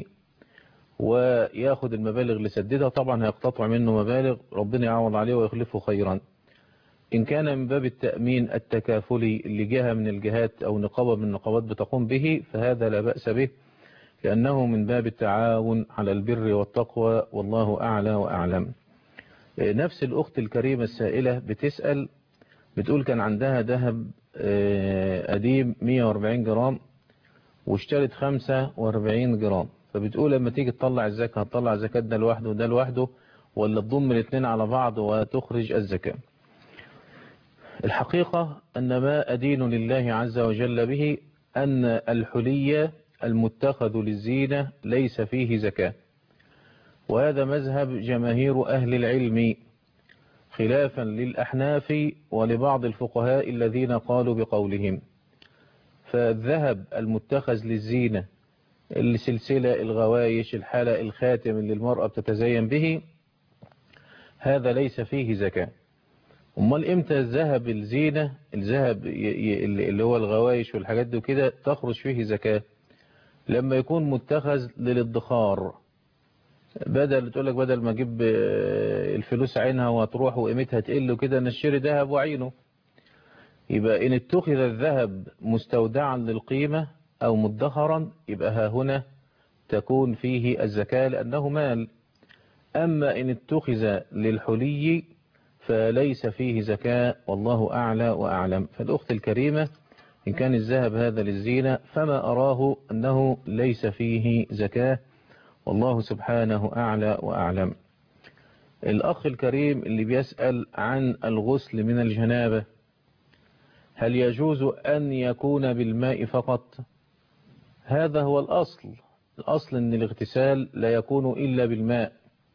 وياخد المبالغ لسددها طبعا هيقتطع منه مبالغ ربنا يعوض عليه ويخلفه خيرا إن كان من باب التأمين التكافلي اللي جهة من الجهات أو نقابة من النقابات بتقوم به فهذا لا بأس به لأنه من باب التعاون على البر والتقوى والله أعلى وأعلم نفس الأخت الكريمة السائلة بتسأل بتقول كان عندها ذهب قديم 140 جرام واشترت 45 جرام فبتقول لما تيجي تطلع الزكاة هتطلع الزكاة ده لوحده وده لوحده ولا تضم الاثنين على بعض وتخرج الزكاة الحقيقة أن ما أدين لله عز وجل به أن الحلي المتخذ للزينة ليس فيه زكاة وهذا مذهب جماهير أهل العلم خلافا للأحناف ولبعض الفقهاء الذين قالوا بقولهم فالذهب المتخذ للزينة السلسلة الغوايش الحلق الخاتم اللي المرأة بتتزين به هذا ليس فيه زكاة امال امتى الذهب الزينة الذهب اللي هو الغوايش والحاجات دي كده تخرج فيه زكاة لما يكون متخذ للادخار بدل تقول لك بدل ما اجيب الفلوس عينها وتروح وقيمتها تقل وكده نشتري ذهب وعينه يبقى ان اتخذ الذهب مستودعا للقيمة او مدخرا يبقى ها هنا تكون فيه الزكاة لانه مال اما ان اتخذ للحلي فليس فيه زكاة والله أعلى وأعلم فالأخت الكريمة إن كان الذهب هذا للزينة فما أراه أنه ليس فيه زكاة والله سبحانه أعلى وأعلم الأخ الكريم اللي بيسأل عن الغسل من الجنابة هل يجوز أن يكون بالماء فقط هذا هو الأصل الأصل أن الاغتسال لا يكون إلا بالماء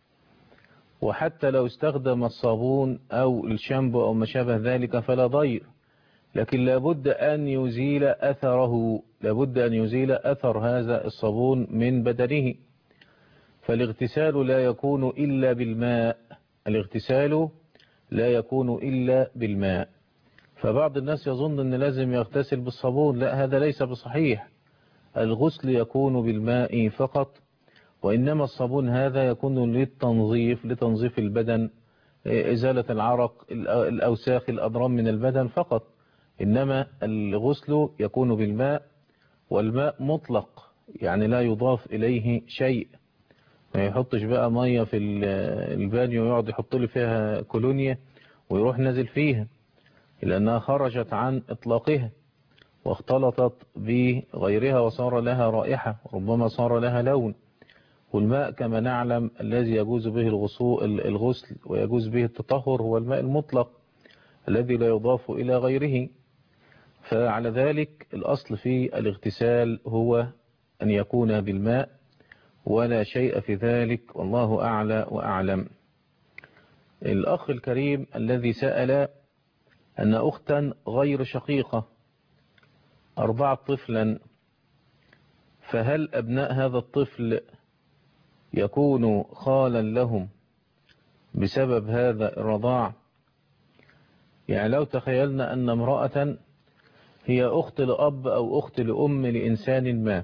وحتى لو استخدم الصابون أو الشامبو أو ما شابه ذلك فلا ضير لكن لابد أن يزيل أثره لابد أن يزيل أثر هذا الصابون من بدنه فالاغتسال لا يكون إلا بالماء الاغتسال لا يكون إلا بالماء فبعض الناس يظن أن لازم يغتسل بالصابون لا هذا ليس بصحيح الغسل يكون بالماء فقط وإنما الصابون هذا يكون للتنظيف لتنظيف البدن إزالة العرق الأوساخ الأضرام من البدن فقط إنما الغسل يكون بالماء والماء مطلق يعني لا يضاف إليه شيء ما يحطش بقى مية في ال- البانيو ويقعد يحط لي فيها كولونيا ويروح نازل فيها لأنها خرجت عن إطلاقها واختلطت بغيرها وصار لها رائحة ربما صار لها لون والماء كما نعلم الذي يجوز به الغسو- الغسل ويجوز به التطهر هو الماء المطلق الذي لا يضاف إلى غيره فعلى ذلك الأصل في الاغتسال هو أن يكون بالماء ولا شيء في ذلك والله أعلى وأعلم الأخ الكريم الذي سأل أن أختا غير شقيقة أربعة طفلا فهل أبناء هذا الطفل يكون خالا لهم بسبب هذا الرضاع يعني لو تخيلنا أن امرأة هي أخت لأب أو أخت لأم لإنسان ما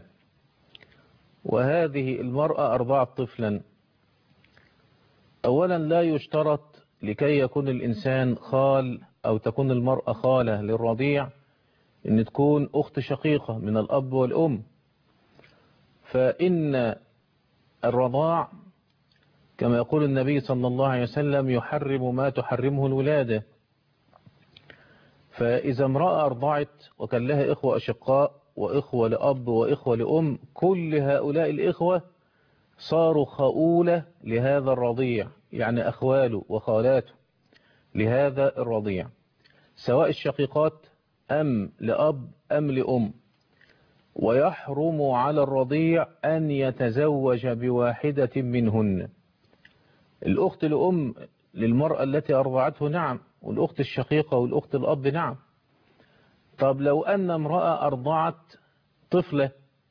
وهذه المرأة أربعة طفلا أولا لا يشترط لكي يكون الإنسان خال أو تكون المرأة خالة للرضيع أن تكون أخت شقيقة من الأب والأم فإن الرضاع كما يقول النبي صلى الله عليه وسلم يحرم ما تحرمه الولادة فإذا امرأة أرضعت وكان لها إخوة أشقاء وإخوة لأب وإخوة لأم كل هؤلاء الإخوة صاروا خؤولة لهذا الرضيع يعني أخواله وخالاته لهذا الرضيع سواء الشقيقات أم لأب أم لأم ويحرم على الرضيع أن يتزوج بواحدة منهن الأخت لأم للمرأة التي أرضعته نعم والأخت الشقيقة والأخت الأب نعم طب لو أن امرأة أرضعت طفلة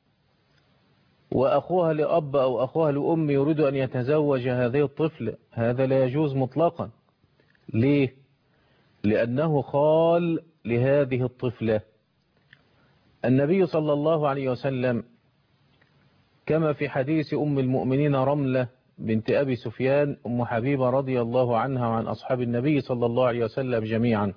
وأخوها لأب أو أخوها لأم يريد أن يتزوج هذه الطفلة هذا لا يجوز مطلقا ليه؟ لأنه خال لهذه الطفلة النبي صلى الله عليه وسلم كما في حديث أم المؤمنين رملة بنت أبي سفيان أم حبيبة رضي الله عنها وعن أصحاب النبي صلى الله عليه وسلم جميعا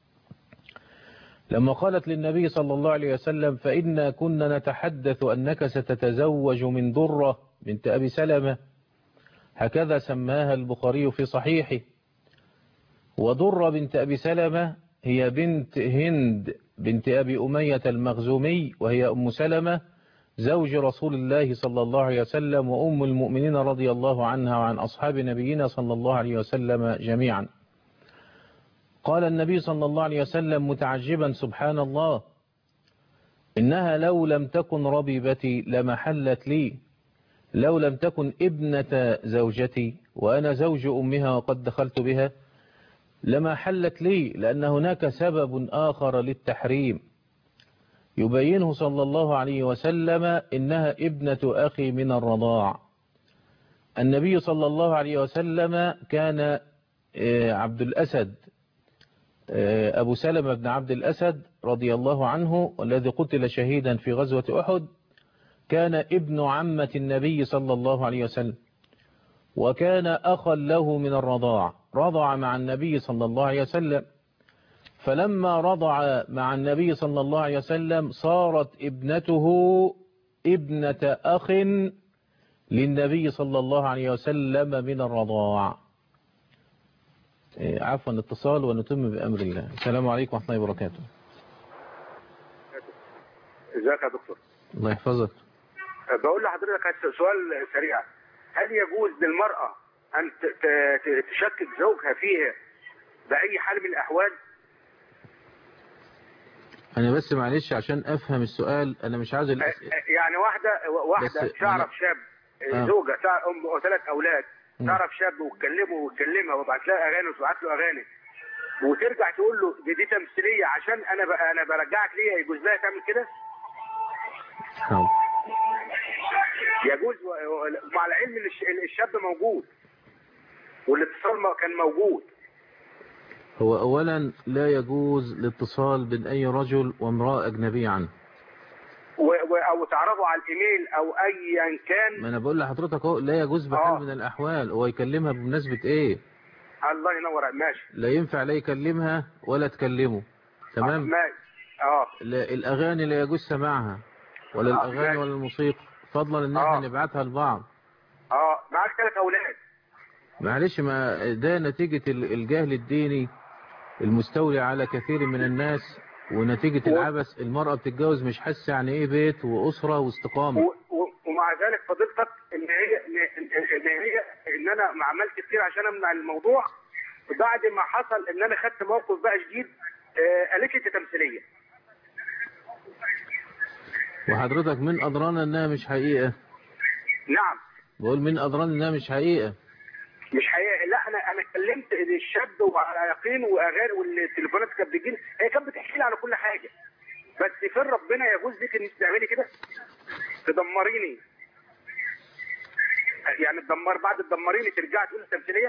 لما قالت للنبي صلى الله عليه وسلم فإنا كنا نتحدث أنك ستتزوج من درة بنت أبي سلمة هكذا سماها البخاري في صحيحه ودرة بنت أبي سلمة هي بنت هند بنت أبي أمية المخزومي وهي أم سلمة زوج رسول الله صلى الله عليه وسلم وأم المؤمنين رضي الله عنها وعن أصحاب نبينا صلى الله عليه وسلم جميعا قال النبي صلى الله عليه وسلم متعجبا سبحان الله إنها لو لم تكن ربيبتي لما حلت لي لو لم تكن ابنة زوجتي وأنا زوج أمها وقد دخلت بها لما حلت لي لأن هناك سبب آخر للتحريم يبينه صلى الله عليه وسلم إنها ابنة أخي من الرضاع النبي صلى الله عليه وسلم كان عبد الأسد أبو سلمة بن عبد الأسد رضي الله عنه والذي قتل شهيدا في غزوة أحد كان ابن عمة النبي صلى الله عليه وسلم وكان أخا له من الرضاع رضع مع النبي صلى الله عليه وسلم فلما رضع مع النبي صلى الله عليه وسلم صارت ابنته ابنة أخ للنبي صلى الله عليه وسلم من الرضاع عفوا الاتصال ونتم بأمر الله السلام عليكم ورحمة الله وبركاته ازيك يا دكتور الله يحفظك بقول لحضرتك سؤال سريع هل يجوز للمرأة أن تشكك زوجها فيها بأي حال من الأحوال أنا بس معلش عشان أفهم السؤال أنا مش عايز الأسئلة يعني واحدة واحدة تعرف شاب آه. زوجة تعرف أم وثلاث أولاد تعرف شاب وتكلمه وتكلمها وبعت لها أغاني وتبعت له أغاني وترجع تقول له دي, دي تمثيلية عشان أنا ب... أنا برجعك ليها يجوز لها تعمل كده؟ حاضر يجوز و- مع العلم ان الش- الشاب موجود والاتصال ما كان موجود هو أولا لا يجوز الاتصال بين أي رجل وامرأة أجنبية عنه و... و... او تعرضوا على الايميل او ايا كان ما أنا بقول لحضرتك أهو لا يجوز بحال آه. من الأحوال هو يكلمها بمناسبة إيه الله ينور عليك. ماشي لا ينفع لا يكلمها ولا تكلمه تمام ماشي اه لا الأغاني لا يجوز سماعها ولا آه، الأغاني ماشي. ولا الموسيقى فضلا إن احنا آه. نبعتها لبعض اه معاك ثلاث اولاد معلش ما ده نتيجة ال- الجهل الديني المستولي على كثير من الناس ونتيجة العبث المرأة بتتجوز مش حاسة يعني ايه بيت وأسرة واستقامة و- و- ومع ذلك فضيلتك ان هي ان إن- إن هي ان انا ما عملت كتير عشان امنع الموضوع بعد ما حصل ان انا خدت موقف بقى جديد آه، قالت لي انت تمثيليه وحضرتك من أدرانا إنها مش حقيقة نعم بقول من أدرانا إنها مش حقيقة مش حقيقة لا انا انا كلمت الشاب وعلى يقين واغاني والتليفونات كانت بتجيلي هي كانت بتحكي لي على كل حاجه بس فين ربنا يجوز لك انك تعملي كده تدمريني يعني تدمر بعد تدمريني ترجعي تقولي تمثيليه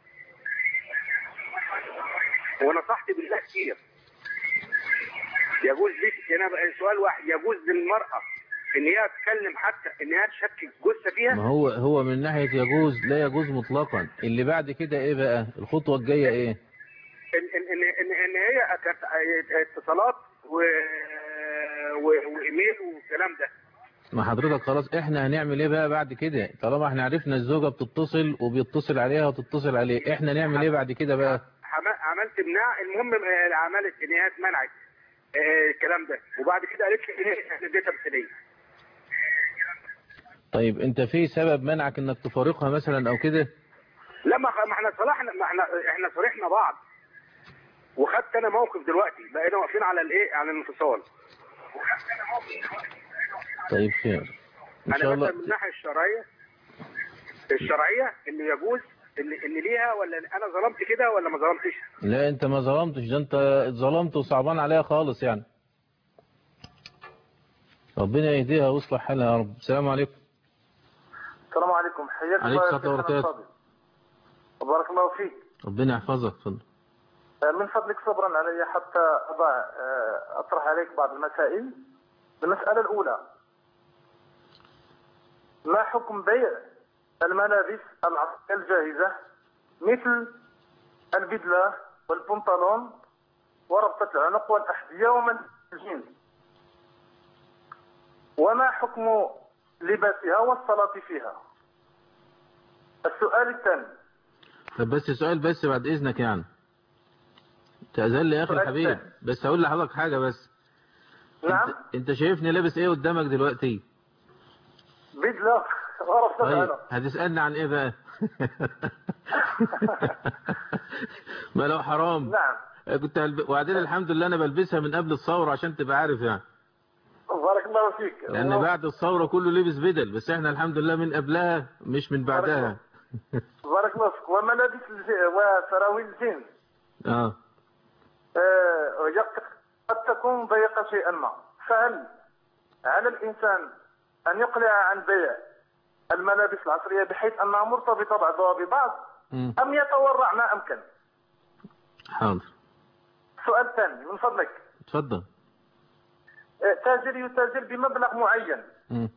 ونصحت بالله كتير يجوز ليك انا بقى سؤال واحد يجوز للمراه ان هي تتكلم حتى ان هي تشكك جثه فيها ما هو هو من ناحية يجوز لا يجوز مطلقا اللي بعد كده ايه بقى الخطوة الجاية ايه ان ان ان ان, إن هي كانت اتصالات و... و... وايميل والكلام ده ما حضرتك خلاص احنا هنعمل ايه بقى بعد كده طالما احنا عرفنا الزوجة بتتصل وبيتصل عليها وتتصل عليه احنا نعمل ايه بعد كده بقى عم- عملت مناع المهم آه، عملت ان هي اتمنعت آه، الكلام ده وبعد كده قالت لي ايه دي تمثيليه طيب انت في سبب منعك انك تفارقها مثلا او كده لا ما ما احنا صلحنا ما احنا احنا صالحنا بعض وخدت انا موقف دلوقتي بقينا واقفين على الايه على الانفصال طيب خير ان انا شاء الله مثلا من الناحيه الشرعيه الشرعيه ان يجوز ان ان ليها ولا انا ظلمت كده ولا ما ظلمتش لا انت ما ظلمتش ده انت اتظلمت وصعبان عليها خالص يعني ربنا يهديها ويصلح حالها يا رب السلام عليكم السلام عليكم حياك عليكم الله يا السلام شيخنا وبركاته. الفاضل. بارك الله فيك ربنا يحفظك اتفضل آه، من فضلك صبرا علي حتى أضع آه، أطرح عليك بعض المسائل المسألة الأولى ما حكم بيع الملابس العصرية الجاهزة مثل البدلة والبنطلون وربطة العنق والأحذية ومن الجنس وما حكم لباسها والصلاة فيها السؤال الثاني طب بس سؤال بس بعد اذنك يعني تأذن لي يا اخي سؤال الحبيب تاني. بس هقول لحضرتك حاجة بس نعم انت, انت شايفني لابس ايه قدامك دلوقتي بدلة وربطة طيب العنق هتسألني عن ايه بقى ما لو حرام نعم كنت هلب... وبعدين الحمد لله انا بلبسها من قبل الثورة عشان تبقى عارف يعني بارك الله فيك لان بعد الثورة كله لبس بدل بس احنا الحمد لله من قبلها مش من بعدها بارك الله فيك وملابس الج- وسراويل الجينز اه آه، يق- قد تكون ضيقة شيئا ما فهل على الإنسان أن يقلع عن بيع الملابس العصرية بحيث أنها مرتبطة بعضها ببعض مم. أم يتورع ما أمكن حاضر سؤال ثاني من فضلك اتفضل آه، تاجر يتاجر بمبلغ معين مم.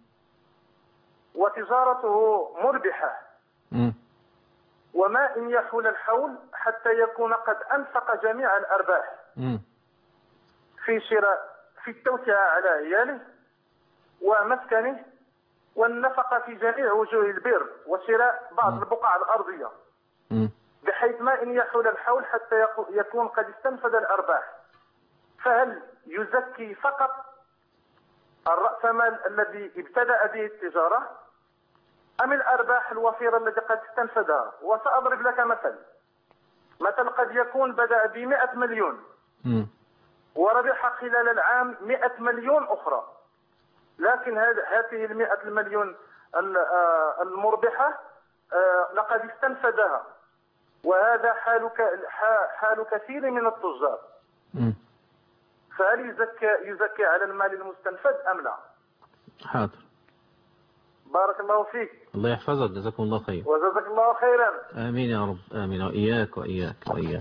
وتجارته مربحة مم. وما إن يحول الحول حتى يكون قد أنفق جميع الأرباح مم. في شراء في التوسعة على عياله ومسكنه والنفقة في جميع وجوه البر وشراء بعض البقع الأرضية مم. بحيث ما إن يحول الحول حتى يكو- يكون قد استنفذ الأرباح فهل يزكي فقط الرأس مال الذي ابتدأ به التجارة أم الأرباح الوفيرة التي قد استنفذها وسأضرب لك مثل مثل قد يكون بدأ بمئة مليون مم. وربح خلال العام 100 مليون أخرى لكن هذه هذه ال 100 المليون ال- آه، المربحة آه، لقد استنفذها وهذا حال ك- ح- حال كثير من التجار مم. فهل يزكى يزكى على المال المستنفذ أم لا؟ حاضر بارك الله فيك الله يحفظك جزاكم الله خير وجزاك الله خيرا آمين يا رب آمين وإياك وإياك وإياك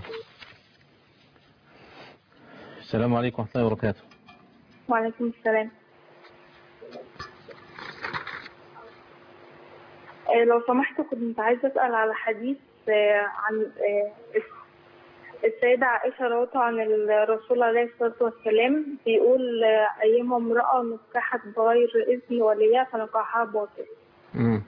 السلام عليكم ورحمة الله وبركاته وعليكم السلام آه، لو سمحت كنت عايزة أسأل على حديث آه، عن آه، السيدة عائشة روت عن الرسول عليه الصلاة والسلام بيقول آه، أيما امرأة نكحت بغير إذن وليها فنكاحها باطل مم.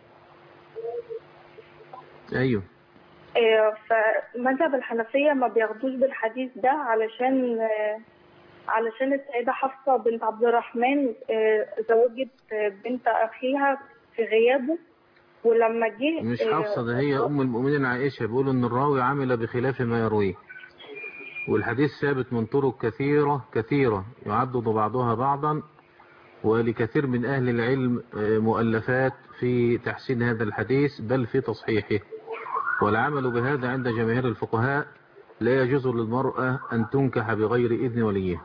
ايوه آه، فمذهب الحنفية ما بياخدوش بالحديث ده علشان آه، علشان السيدة حفصة بنت عبد الرحمن آه، زوجت آه، بنت أخيها في غيابه ولما جه مش آه، حفصة ده هي أم المؤمنين عائشة بيقولوا إن الراوي عمل بخلاف ما يرويه والحديث ثابت من طرق كثيرة كثيرة يعدد بعضها بعضا ولكثير من أهل العلم آه، مؤلفات في تحسين هذا الحديث بل في تصحيحه والعمل بهذا عند جماهير الفقهاء لا يجوز للمرأة أن تنكح بغير إذن وليها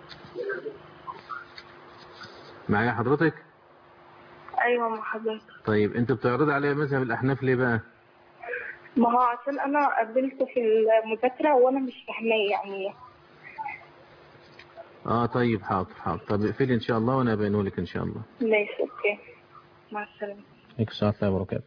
معايا حضرتك أيوة مع حضرتك طيب انت بتعرض عليها مذهب الأحناف ليه بقى ما هو عشان أنا قابلته في المذاكرة وأنا مش فاهماه يعني اه طيب حاضر حاضر طب اقفلي ان شاء الله وانا ابينه لك ان شاء الله ماشي أوكي مع السلامة عليكم السلام ورحمة الله وبركاته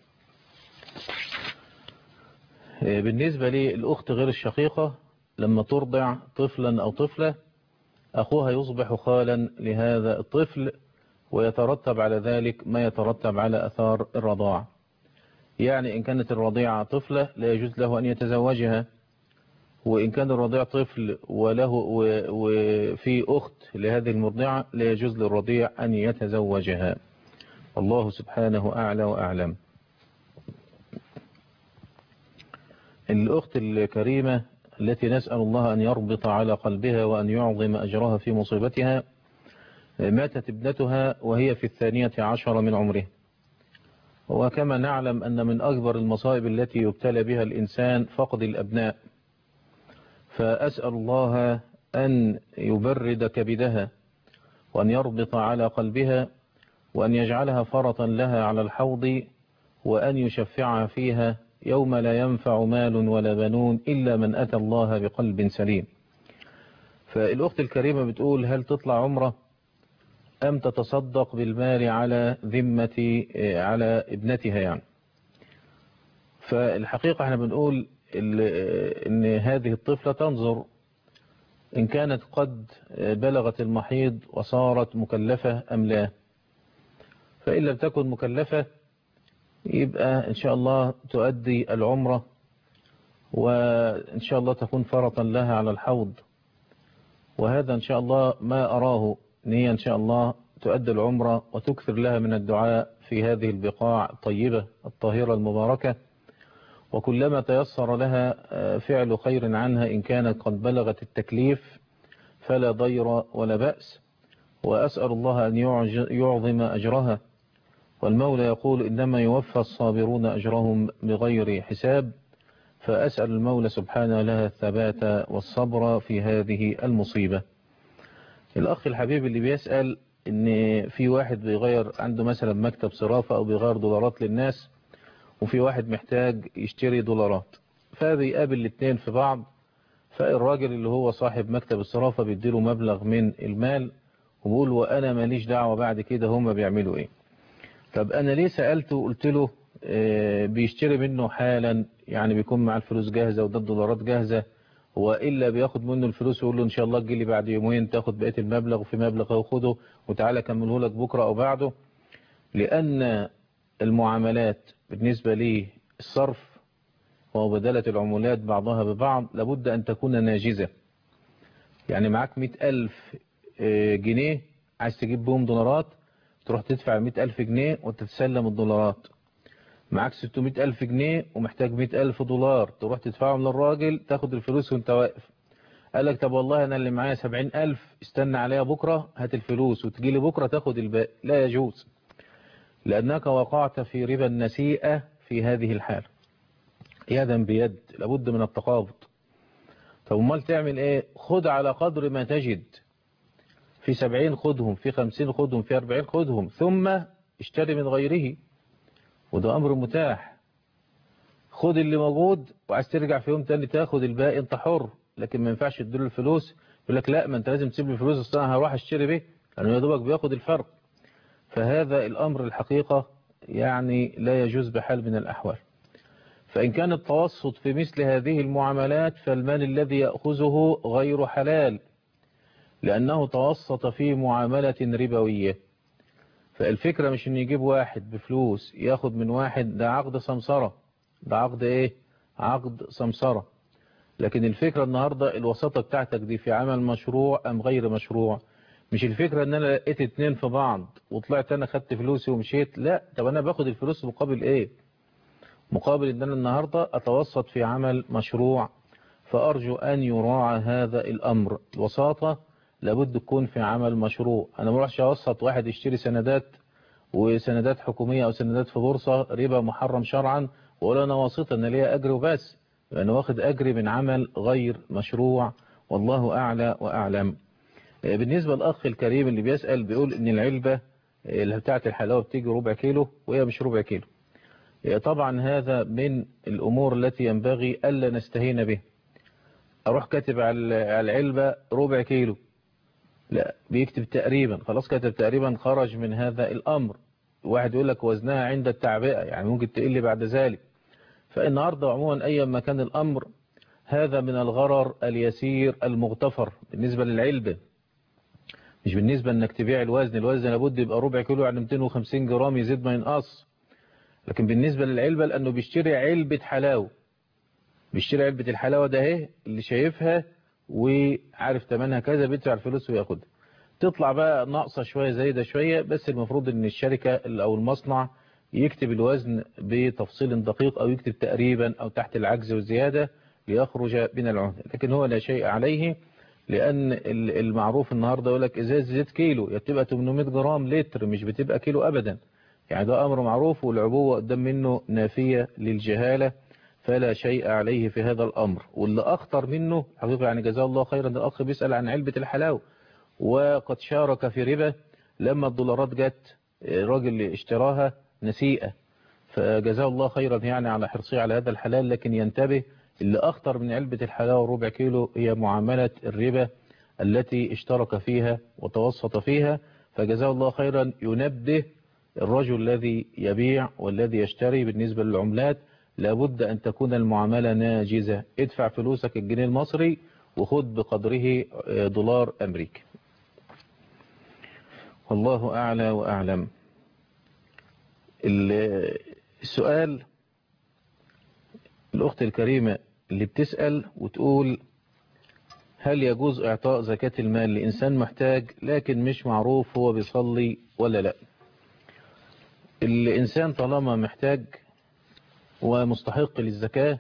آه، بالنسبة للأخت غير الشقيقة لما ترضع طفلا أو طفلة أخوها يصبح خالا لهذا الطفل ويترتب على ذلك ما يترتب على أثار الرضاعة يعني إن كانت الرضيعة طفلة لا يجوز له أن يتزوجها وإن كان الرضيع طفل وله و- وفي أخت لهذه المرضعة لا يجوز للرضيع أن يتزوجها الله سبحانه أعلى وأعلم الأخت الكريمة التي نسأل الله أن يربط على قلبها وأن يعظم أجرها في مصيبتها ماتت ابنتها وهي في الثانية عشر من عمره وكما نعلم أن من أكبر المصائب التي يبتلى بها الإنسان فقد الأبناء فأسأل الله أن يبرد كبدها وأن يربط على قلبها وأن يجعلها فرطا لها على الحوض وأن يشفعها فيها يوم لا ينفع مال ولا بنون إلا من أتى الله بقلب سليم فالأخت الكريمة بتقول هل تطلع عمره أم تتصدق بالمال على ذمة على ابنتها يعني فالحقيقة احنا بنقول ال- ان هذه الطفلة تنظر إن كانت قد بلغت المحيض وصارت مكلفة أم لا فإن لم تكن مكلفة يبقى إن شاء الله تؤدي العمرة وإن شاء الله تكون فرطا لها على الحوض وهذا إن شاء الله ما أراه إن هي إن شاء الله تؤدي العمرة وتكثر لها من الدعاء في هذه البقاع الطيبة الطاهرة المباركة وكلما تيسر لها آه، فعل خير عنها إن كانت قد بلغت التكليف فلا ضير ولا بأس وأسأل الله أن يعج- يعظم أجرها والمولى يقول إنما يوفى الصابرون أجرهم بغير حساب فأسأل المولى سبحانه لها الثبات والصبر في هذه المصيبة الأخ الحبيب اللي بيسأل إن في واحد بيغير عنده مثلا مكتب صرافة أو بيغير دولارات للناس وفي واحد محتاج يشتري دولارات فبيقابل الاثنين في بعض فالراجل اللي هو صاحب مكتب الصرافة بيديله مبلغ من المال وبيقول وأنا ماليش دعوة بعد كده هما بيعملوا إيه طب أنا ليه سألته وقلت له آه، بيشتري منه حالا يعني بيكون مع الفلوس جاهزة وده الدولارات جاهزة وإلا بياخد منه الفلوس ويقول له إن شاء الله تجيلي بعد يومين تاخد بقية المبلغ وفي مبلغ أهو خده وتعالى كمله لك بكرة أو بعده لأن المعاملات بالنسبة للصرف ومبادلة العمولات بعضها ببعض لابد أن تكون ناجزة يعني معاك مئة ألف آه، جنيه عايز تجيب بهم دولارات تروح تدفع مئة ألف جنيه وتتسلم الدولارات معاك 600 ألف جنيه ومحتاج 100 ألف دولار تروح تدفعهم للراجل تاخد الفلوس وانت واقف قال لك طب والله أنا اللي معايا 70 ألف استنى عليا بكرة هات الفلوس وتجي لي بكرة تاخد الباقي لا يجوز لأنك وقعت في ربا النسيئة في هذه الحالة يدا بيد لابد من التقابض طب امال تعمل ايه خد على قدر ما تجد في سبعين خدهم في خمسين خدهم في أربعين خدهم ثم اشتري من غيره وده أمر متاح خد اللي موجود وعايز ترجع في يوم تاني تاخد الباقي انت حر لكن ما ينفعش تديله الفلوس يقول لك لا ما انت لازم تسيب لي الفلوس اصل انا هروح اشتري بيه لانه يا دوبك بياخد الفرق فهذا الامر الحقيقة يعني لا يجوز بحال من الاحوال فإن كان التوسط في مثل هذه المعاملات فالمال الذي يأخذه غير حلال لأنه توسط في معاملة ربوية فالفكرة مش ان يجيب واحد بفلوس ياخد من واحد ده عقد سمسرة ده عقد ايه عقد سمسرة لكن الفكرة النهاردة الوساطة بتاعتك دي في عمل مشروع ام غير مشروع مش الفكرة ان انا لقيت اتنين في بعض وطلعت انا خدت فلوسي ومشيت لا طب انا باخد الفلوس مقابل ايه مقابل ان انا النهاردة اتوسط في عمل مشروع فارجو ان يراعى هذا الامر الوساطة لابد تكون في عمل مشروع انا ما اروحش اوسط واحد يشتري سندات وسندات حكومية او سندات في بورصة ربا محرم شرعا واقول انا واسطة انا ليا اجر وبس انا واخد اجري من عمل غير مشروع والله اعلى واعلم بالنسبة للاخ الكريم اللي بيسأل بيقول ان العلبة اللي بتاعت الحلاوة بتيجي ربع كيلو وهي مش ربع كيلو طبعا هذا من الامور التي ينبغي الا نستهين به اروح كاتب على العلبة ربع كيلو لا بيكتب تقريبا خلاص كتب تقريبا خرج من هذا الأمر واحد يقول لك وزنها عند التعبئة يعني ممكن تقل بعد ذلك فالنهاردة عموما أي ما كان الأمر هذا من الغرر اليسير المغتفر بالنسبة للعلبة مش بالنسبة انك تبيع الوزن الوزن لابد يبقى ربع كيلو يعني 250 جرام يزيد ما ينقص لكن بالنسبة للعلبة لأنه بيشتري علبة حلاوة بيشتري علبة الحلاوة ده اهي اللي شايفها وعارف تمنها كذا بيدفع الفلوس وياخدها تطلع بقى ناقصة شوية زايدة شوية بس المفروض ان الشركة او المصنع يكتب الوزن بتفصيل دقيق او يكتب تقريبا او تحت العجز والزيادة ليخرج من العهدة لكن هو لا شيء عليه لان المعروف النهاردة يقول لك ازاز زيت كيلو يا بتبقى 800 جرام لتر مش بتبقى كيلو ابدا يعني ده امر معروف والعبوة قدام منه نافية للجهالة فلا شيء عليه في هذا الأمر واللي أخطر منه حقيقة يعني جزاه الله خيرا الأخ بيسأل عن علبة الحلاوة وقد شارك في ربا لما الدولارات جت الراجل اللي اشتراها نسيئة فجزاه الله خيرا يعني على حرصه على هذا الحلال لكن ينتبه اللي أخطر من علبة الحلاوة ربع كيلو هي معاملة الربا التي اشترك فيها وتوسط فيها فجزاه الله خيرا ينبه الرجل الذي يبيع والذي يشتري بالنسبة للعملات لابد أن تكون المعاملة ناجزة ادفع فلوسك الجنيه المصري وخد بقدره دولار أمريكي والله أعلى وأعلم السؤال الأخت الكريمة اللي بتسأل وتقول هل يجوز إعطاء زكاة المال لإنسان محتاج لكن مش معروف هو بيصلي ولا لا الإنسان طالما محتاج ومستحق للزكاة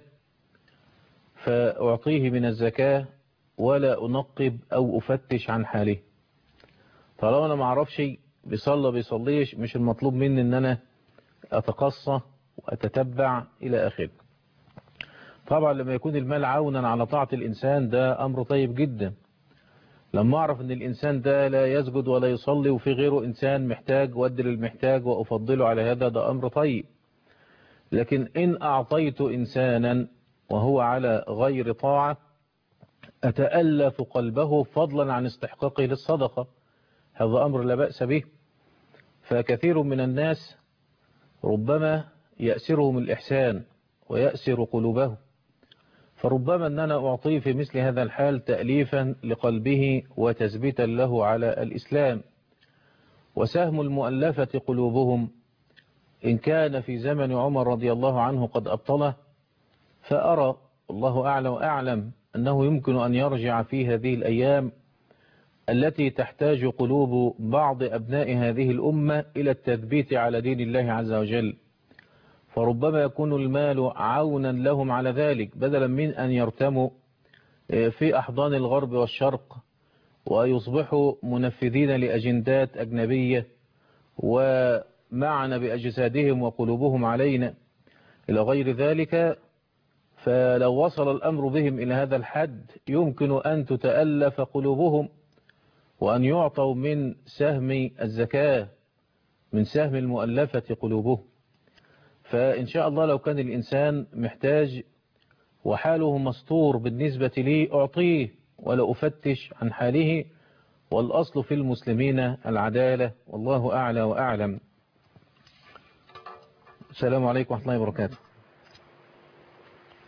فأعطيه من الزكاة ولا أنقب أو أفتش عن حاله طالما أنا ما اعرفش بيصلى بيصليش مش المطلوب مني أن أنا أتقصى وأتتبع إلى آخره طبعا لما يكون المال عونا على طاعة الإنسان ده أمر طيب جدا لما أعرف أن الإنسان ده لا يسجد ولا يصلي وفي غيره إنسان محتاج وأدي للمحتاج وأفضله على هذا ده أمر طيب لكن إن أعطيت إنسانا وهو على غير طاعة أتألف قلبه فضلا عن استحقاقه للصدقة هذا أمر لا بأس به فكثير من الناس ربما يأسرهم الإحسان ويأسر قلوبه فربما أن أنا أعطيه في مثل هذا الحال تأليفا لقلبه وتثبيتا له على الإسلام وسهم المؤلفة قلوبهم إن كان في زمن عمر رضي الله عنه قد أبطله فأرى الله أعلى وأعلم أنه يمكن أن يرجع في هذه الأيام التي تحتاج قلوب بعض أبناء هذه الأمة إلى التثبيت على دين الله عز وجل فربما يكون المال عونا لهم على ذلك بدلا من أن يرتموا في أحضان الغرب والشرق ويصبحوا منفذين لأجندات أجنبية ومعنا بأجسادهم وقلوبهم علينا إلى غير ذلك فلو وصل الأمر بهم إلى هذا الحد يمكن أن تتألف قلوبهم وأن يعطوا من سهم الزكاة من سهم المؤلفة قلوبهم فإن شاء الله لو كان الإنسان محتاج وحاله مستور بالنسبة لي أعطيه ولا أفتش عن حاله والأصل في المسلمين العدالة والله أعلى وأعلم السلام عليكم ورحمة الله وبركاته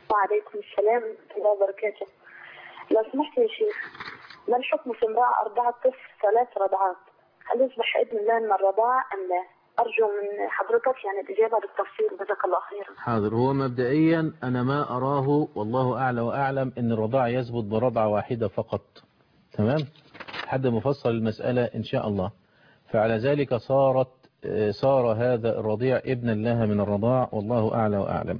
وعليكم السلام ورحمة الله وبركاته لو سمحت يا شيخ ما الحكم في امرأة أرضعت طفل ثلاث رضعات هل يصبح ابن الله من الرضاعة أم لا أرجو من حضرتك يعني الإجابة بالتفصيل جزاك الله خيرا حاضر هو مبدئيا أنا ما أراه والله أعلى وأعلم أن الرضاع يثبت برضعة واحدة فقط تمام حد مفصل المسألة إن شاء الله فعلى ذلك صارت آه، صار هذا الرضيع ابنا لها من الرضاع والله أعلى وأعلم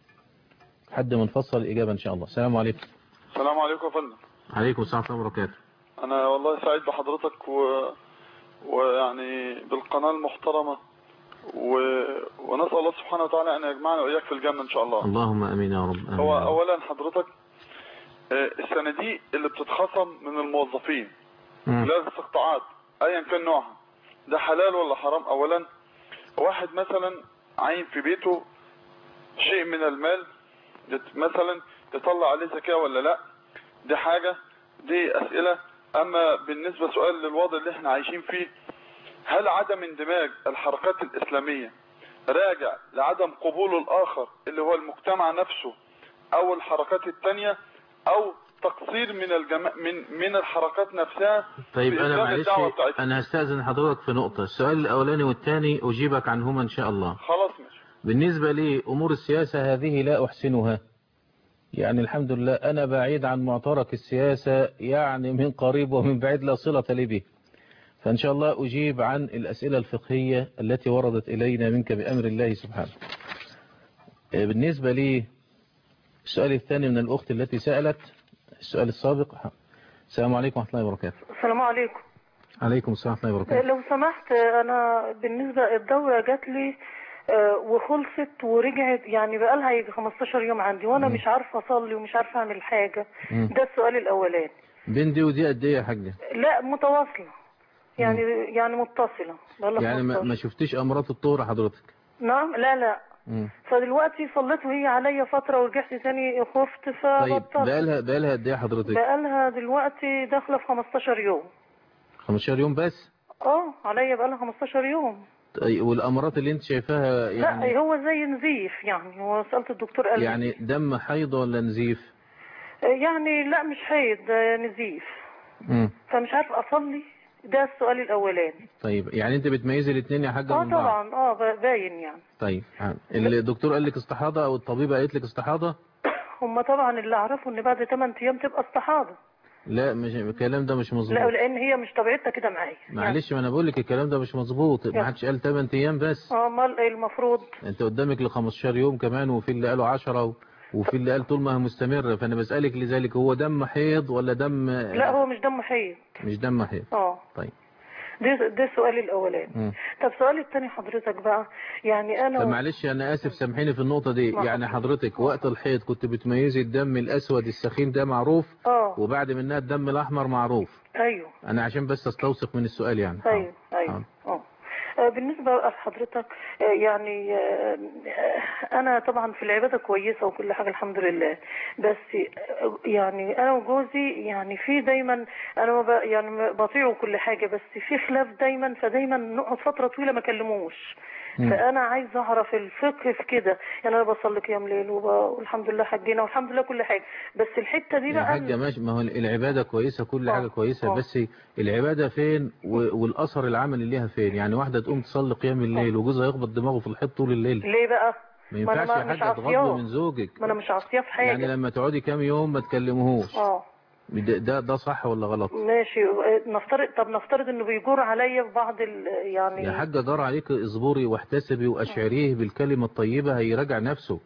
حد منفصل الإجابة إن شاء الله السلام عليكم السلام عليكم يا فندم عليكم السلام ورحمة الله وبركاته انا والله سعيد بحضرتك و... ويعني بالقناة المحترمة و... ونسأل الله سبحانه وتعالى ان يجمعنا واياك في الجنة ان شاء الله اللهم أمين يا رب آمين. هو اولا حضرتك آه، الصناديق اللي بتتخصم من الموظفين مم. لا الاستقطاعات ايا كان نوعها ده حلال ولا حرام اولا واحد مثلا عين في بيته شيء من المال يت- مثلا يطلع عليه زكاة ولا لا دي حاجة دي اسئلة اما بالنسبة سؤال للوضع اللي احنا عايشين فيه هل عدم اندماج الحركات الاسلامية راجع لعدم قبول الاخر اللي هو المجتمع نفسه او الحركات التانية او تقصير من الجما... من من الحركات نفسها طيب في أنا إبلاغ معلش الدعوة بتاعتها. أنا هستأذن حضرتك في نقطة السؤال الأولاني والثاني أجيبك عنهما إن شاء الله خلاص ماشي بالنسبة لي أمور السياسة هذه لا أحسنها يعني الحمد لله أنا بعيد عن معترك السياسة يعني من قريب ومن بعيد لا صلة لي به فإن شاء الله أجيب عن الأسئلة الفقهية التي وردت إلينا منك بأمر الله سبحانه آه، بالنسبة لي السؤال الثاني من الأخت التي سألت السؤال السابق السلام عليكم ورحمة الله وبركاته السلام عليكم عليكم السلام ورحمة الله وبركاته لو سمحت انا بالنسبه الدوره جات لي آه، وخلصت ورجعت يعني بقالها يجي 15 يوم عندي وانا مم. مش عارفه اصلي ومش عارفه اعمل حاجه مم. ده السؤال الاولاني بين دي ودي قد إيه يا حاجة لا متواصله يعني يعني متصله بقالها يعني ما 15. ما شفتيش أمراض الطهر حضرتك نعم لا لا مم. فدلوقتي صليت وهي عليا فتره ورجعت تاني خفت طيب فبطلت بقالها بقالها قد ايه حضرتك بقالها دلوقتي داخله في 15 يوم 15 يوم بس اه عليا بقالها 15 يوم طيب والامراض اللي انت شايفاها يعني لا هو زي نزيف يعني هو سألت الدكتور قال لي يعني دم حيض ولا نزيف يعني لا مش حيض ده نزيف مم. فمش عارف اصلي ده السؤال الاولاني طيب يعني انت بتميزي الاثنين يا حاجه اه من بعض طبعا اه ب- باين يعني طيب يعني الدكتور قال لك استحاضه او الطبيبه قالت لك استحاضه هم طبعا اللي اعرفه ان بعد 8 ايام تبقى استحاضه لا مش الكلام ده مش لا مظبوط لان هي مش طبيعتها كده معايا معلش ما انا بقول لك الكلام ده مش مظبوط ما يعني. حدش قال 8 ايام بس اه امال ايه المفروض انت قدامك ل 15 يوم كمان وفي اللي قالوا 10 و... وفي اللي قال طول ما هي مستمره فانا بسالك لذلك هو دم حيض ولا دم لا هو مش دم حيض مش دم حيض اه طيب ده ده سؤالي الاولاني مم. طب سؤالي الثاني حضرتك بقى يعني انا طب معلش انا اسف سامحيني في النقطه دي ما يعني حضرتك وقت الحيض كنت بتميزي الدم الاسود السخين ده معروف اه وبعد منها الدم الاحمر معروف ايوه انا عشان بس استوثق من السؤال يعني ايوه ايوه اه آه، بالنسبة بقى لحضرتك آه، يعني آه، آه، أنا طبعا في العبادة كويسة وكل حاجة الحمد لله بس آه، يعني أنا وجوزي يعني في دايما أنا ما ب- يعني ما بطيعه كل حاجة بس في خلاف دايما فدايما نقعد فترة طويلة ما كلموش مم. فأنا عايزة أعرف الفقه في كده يعني أنا بصلي قيام ليل وب- والحمد لله حجينا والحمد لله كل حاجة بس الحتة دي يا بقى حاجة ماشي ما هو العبادة كويسة كل حاجة كويسة آه. بس العبادة فين و- والأثر العملي ليها فين يعني واحدة تقوم تصلي قيام الليل وجوزها يخبط دماغه في الحيط طول الليل ليه بقى؟ ما أنا ينفعش يا مش حاجة تغضبه عاصياه. من زوجك ما أنا مش عاصياه في حاجة يعني لما تقعدي كام يوم ما تكلمهوش اه ده ده, ده صح ولا غلط ماشي نفترض طب نفترض انه بيجور عليا في بعض ال... يعني يا حاجة جار عليك اصبري واحتسبي واشعريه بالكلمة الطيبة هيراجع نفسه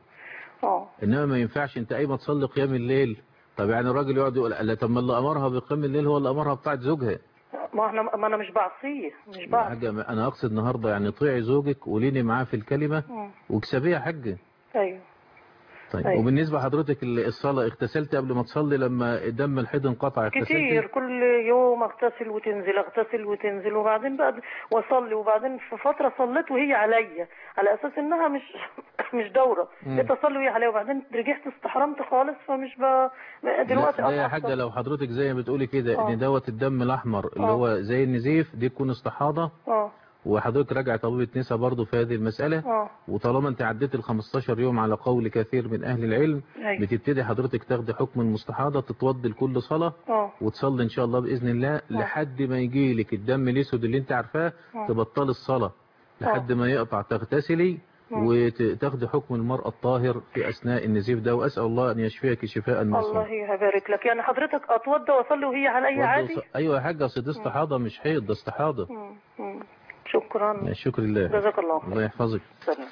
اه انما ما ينفعش انت قايمه تصلي قيام الليل طب يعني الراجل يقعد يقول لا طب ما اللي امرها بقيام الليل هو اللي امرها بتاعت زوجها ما احنا ما انا مش بعصيه مش يا بعصي حاجة انا اقصد النهارده يعني طيعي زوجك وليني معاه في الكلمه مم. واكسبيه يا حاجه ايوه طيب أيوة. وبالنسبه لحضرتك ال- الصلاه اغتسلت قبل ما تصلي لما دم الحيض انقطع اغتسلتي كتير كل يوم اغتسل وتنزل اغتسل وتنزل وبعدين بقى واصلي وبعدين في فتره صليت وهي عليا على اساس انها مش مش دوره مم. بقيت اصلي وهي عليا وبعدين رجعت استحرمت خالص فمش ب... دلوقتي لا ده يا أصلاً- حاجه لو حضرتك زي ما بتقولي كده آه. ان دوت الدم الاحمر اللي آه. هو زي النزيف دي تكون استحاضه اه وحضرتك راجع طبيبة نساء برضه في هذه المسألة اه وطالما انت عديت ال 15 يوم على قول كثير من اهل العلم أيوة. بتبتدي حضرتك تاخدي حكم المستحاضة تتوضي لكل صلاة اه وتصلي ان شاء الله باذن الله لحد ما يجي لك الدم الاسود اللي انت عارفاه آه. تبطلي الصلاة لحد ما يقطع تغتسلي آه. وتاخدي حكم المرأة الطاهر في اثناء النزيف ده واسال الله ان يشفيك شفاء ما الله يبارك لك يعني حضرتك اتوضى واصلي وهي عليا عادي ايوه يا حاجه اصل ده استحاضه مش حيض ده استحاضه مم. مم. شكرا شكر الله جزاك الله الله يحفظك سلام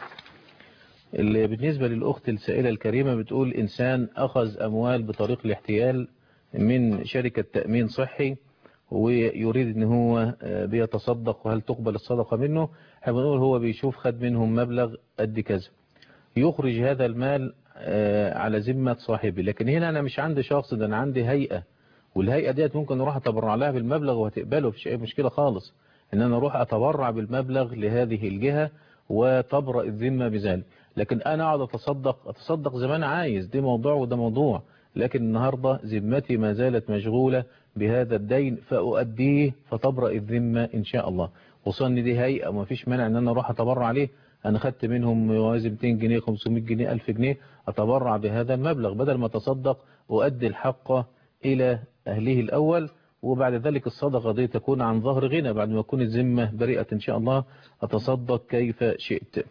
اللي بالنسبة للأخت السائلة الكريمة بتقول إنسان أخذ أموال بطريق الاحتيال من شركة تأمين صحي ويريد ان هو آه، بيتصدق وهل تقبل الصدقة منه احنا بنقول هو بيشوف خد منهم مبلغ قد كذا يخرج هذا المال آه، على ذمة صاحبه لكن هنا انا مش عندي شخص ده انا عندي هيئة والهيئة ديت ممكن اروح اتبرع لها بالمبلغ وهتقبله مفيش اي مشكلة خالص ان انا اروح اتبرع بالمبلغ لهذه الجهة وتبرأ الذمة بذلك لكن انا اقعد اتصدق اتصدق زي ما انا عايز دي موضوع وده موضوع لكن النهاردة ذمتي ما زالت مشغولة بهذا الدين فأؤديه فتبرأ الذمة إن شاء الله خصوصا ان دي هيئة وما فيش مانع ان انا اروح اتبرع عليه انا خدت منهم يوازي 200 جنيه 500 جنيه 1000 جنيه اتبرع بهذا المبلغ بدل ما اتصدق وأدي الحق الى اهله الاول وبعد ذلك الصدقة دي تكون عن ظهر غنى بعد ما تكون الذمة بريئة ان شاء الله اتصدق كيف شئت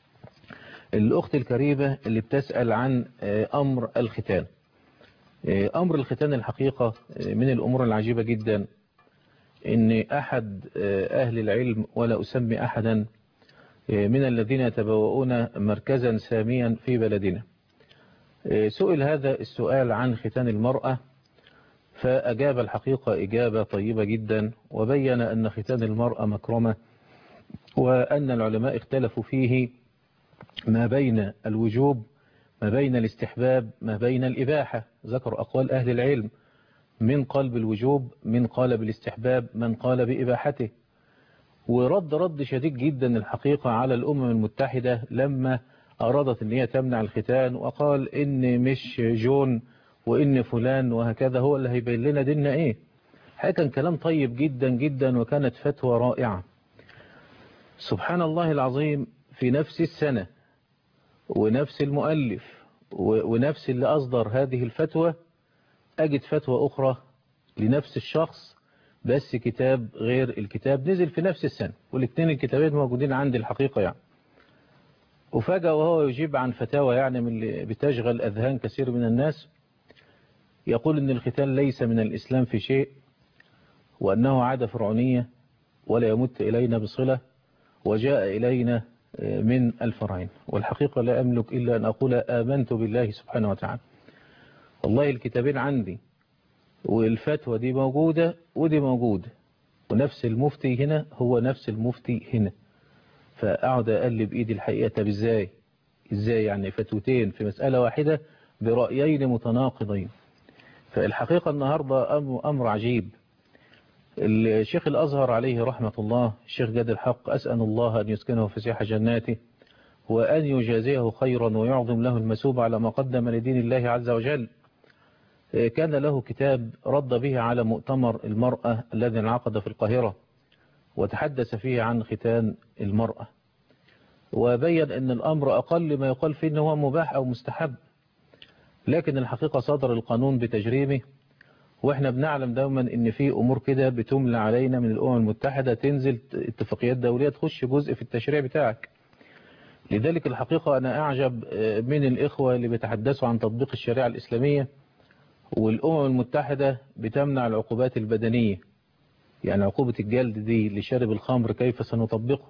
الاخت الكريمة اللي بتسأل عن آه، امر الختان آه، امر الختان الحقيقة آه، من الامور العجيبة جدا ان احد آه، اهل العلم ولا اسمي احدا آه، من الذين يتبوؤون مركزا ساميا في بلدنا آه، سئل هذا السؤال عن ختان المرأة فأجاب الحقيقة إجابة طيبة جدا وبين أن ختان المرأة مكرمة وأن العلماء اختلفوا فيه ما بين الوجوب ما بين الاستحباب ما بين الإباحة ذكر أقوال أهل العلم من قال بالوجوب من قال بالاستحباب من قال بإباحته ورد رد شديد جدا الحقيقة على الأمم المتحدة لما أرادت أن هي تمنع الختان وقال إن مش جون وإن فلان وهكذا هو اللي هيبين لنا ديننا إيه هذا كان كلام طيب جدا جدا وكانت فتوى رائعة سبحان الله العظيم في نفس السنة ونفس المؤلف و- ونفس اللي أصدر هذه الفتوى أجد فتوى أخرى لنفس الشخص بس كتاب غير الكتاب نزل في نفس السنة والاثنين الكتابين موجودين عندي الحقيقة يعني وفجأة وهو يجيب عن فتاوى يعني من اللي بتشغل أذهان كثير من الناس يقول أن الختان ليس من الإسلام في شيء وأنه عادة فرعونية ولا يمت إلينا بصلة وجاء إلينا من الفرعين والحقيقة لا أملك إلا أن أقول آمنت بالله سبحانه وتعالى والله الكتابين عندي والفتوى دي موجودة ودي موجودة ونفس المفتي هنا هو نفس المفتي هنا فأقعد أقلب إيدي الحقيقة طب إزاي إزاي يعني فتوتين في مسألة واحدة برأيين متناقضين فالحقيقة النهاردة أم- أمر عجيب الشيخ الأزهر عليه رحمة الله الشيخ جاد الحق أسأل الله أن يسكنه فسيح جناته وأن يجازيه خيرا ويعظم له المسوب على ما قدم لدين الله عز وجل كان له كتاب رد به على مؤتمر المرأة الذي انعقد في القاهرة وتحدث فيه عن ختان المرأة وبين أن الأمر أقل ما يقال فيه أنه هو مباح أو مستحب لكن الحقيقة صدر القانون بتجريمه واحنا بنعلم دوما ان في امور كده بتملى علينا من الامم المتحدة تنزل اتفاقيات دولية تخش جزء في التشريع بتاعك لذلك الحقيقة انا اعجب من الاخوة اللي بيتحدثوا عن تطبيق الشريعة الاسلامية والامم المتحدة بتمنع العقوبات البدنية يعني عقوبة الجلد دي لشارب الخمر كيف سنطبقه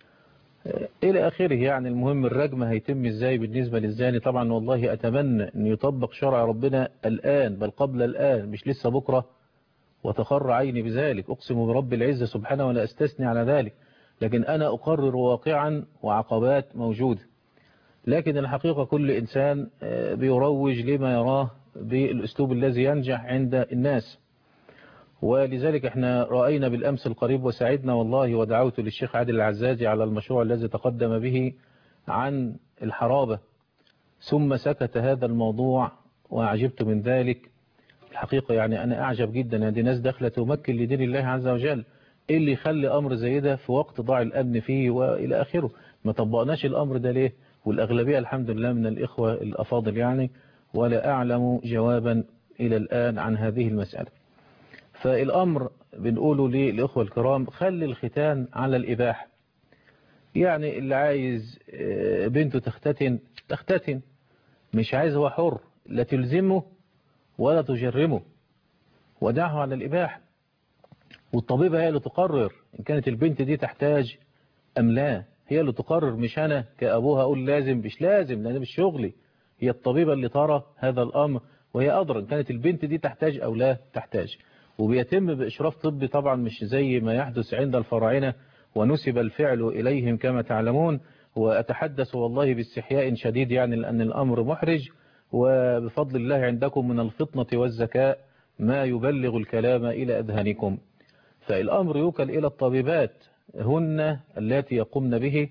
الى اخره يعني المهم الرجم هيتم ازاي بالنسبة للزاني طبعا والله اتمنى ان يطبق شرع ربنا الان بل قبل الان مش لسه بكرة وتخر عيني بذلك اقسم برب العزة سبحانه ولا استثني على ذلك لكن انا اقرر واقعا وعقبات موجودة لكن الحقيقة كل انسان بيروج لما يراه بالاسلوب الذي ينجح عند الناس ولذلك احنا رأينا بالأمس القريب وسعدنا والله ودعوت للشيخ عادل العزازي على المشروع الذي تقدم به عن الحرابة ثم سكت هذا الموضوع وأعجبت من ذلك الحقيقة يعني أنا أعجب جدا هذه ناس دخلت تمكن لدين الله عز وجل ايه اللي يخلي امر زي ده في وقت ضاع الامن فيه والى اخره ما طبقناش الامر ده ليه والاغلبيه الحمد لله من الاخوه الافاضل يعني ولا اعلم جوابا الى الان عن هذه المساله فالامر بنقوله للاخوه الكرام خلي الختان على الاباحه يعني اللي عايز آه، بنته تختتن تختتن مش عايز هو حر لا تلزمه ولا تجرمه ودعه على الإباحة والطبيبة هي اللي تقرر إن كانت البنت دي تحتاج أم لا هي اللي تقرر مش أنا كأبوها أقول لازم مش لازم لأن مش شغلي هي الطبيبة اللي ترى هذا الأمر وهي أدرى إن كانت البنت دي تحتاج أو لا تحتاج وبيتم بإشراف طبي طبعا مش زي ما يحدث عند الفراعنة ونسب الفعل إليهم كما تعلمون وأتحدث والله باستحياء شديد يعني لأن الأمر محرج وبفضل الله عندكم من الفطنة والذكاء ما يبلغ الكلام إلى أذهانكم فالأمر يوكل إلى الطبيبات هن التي يقمن به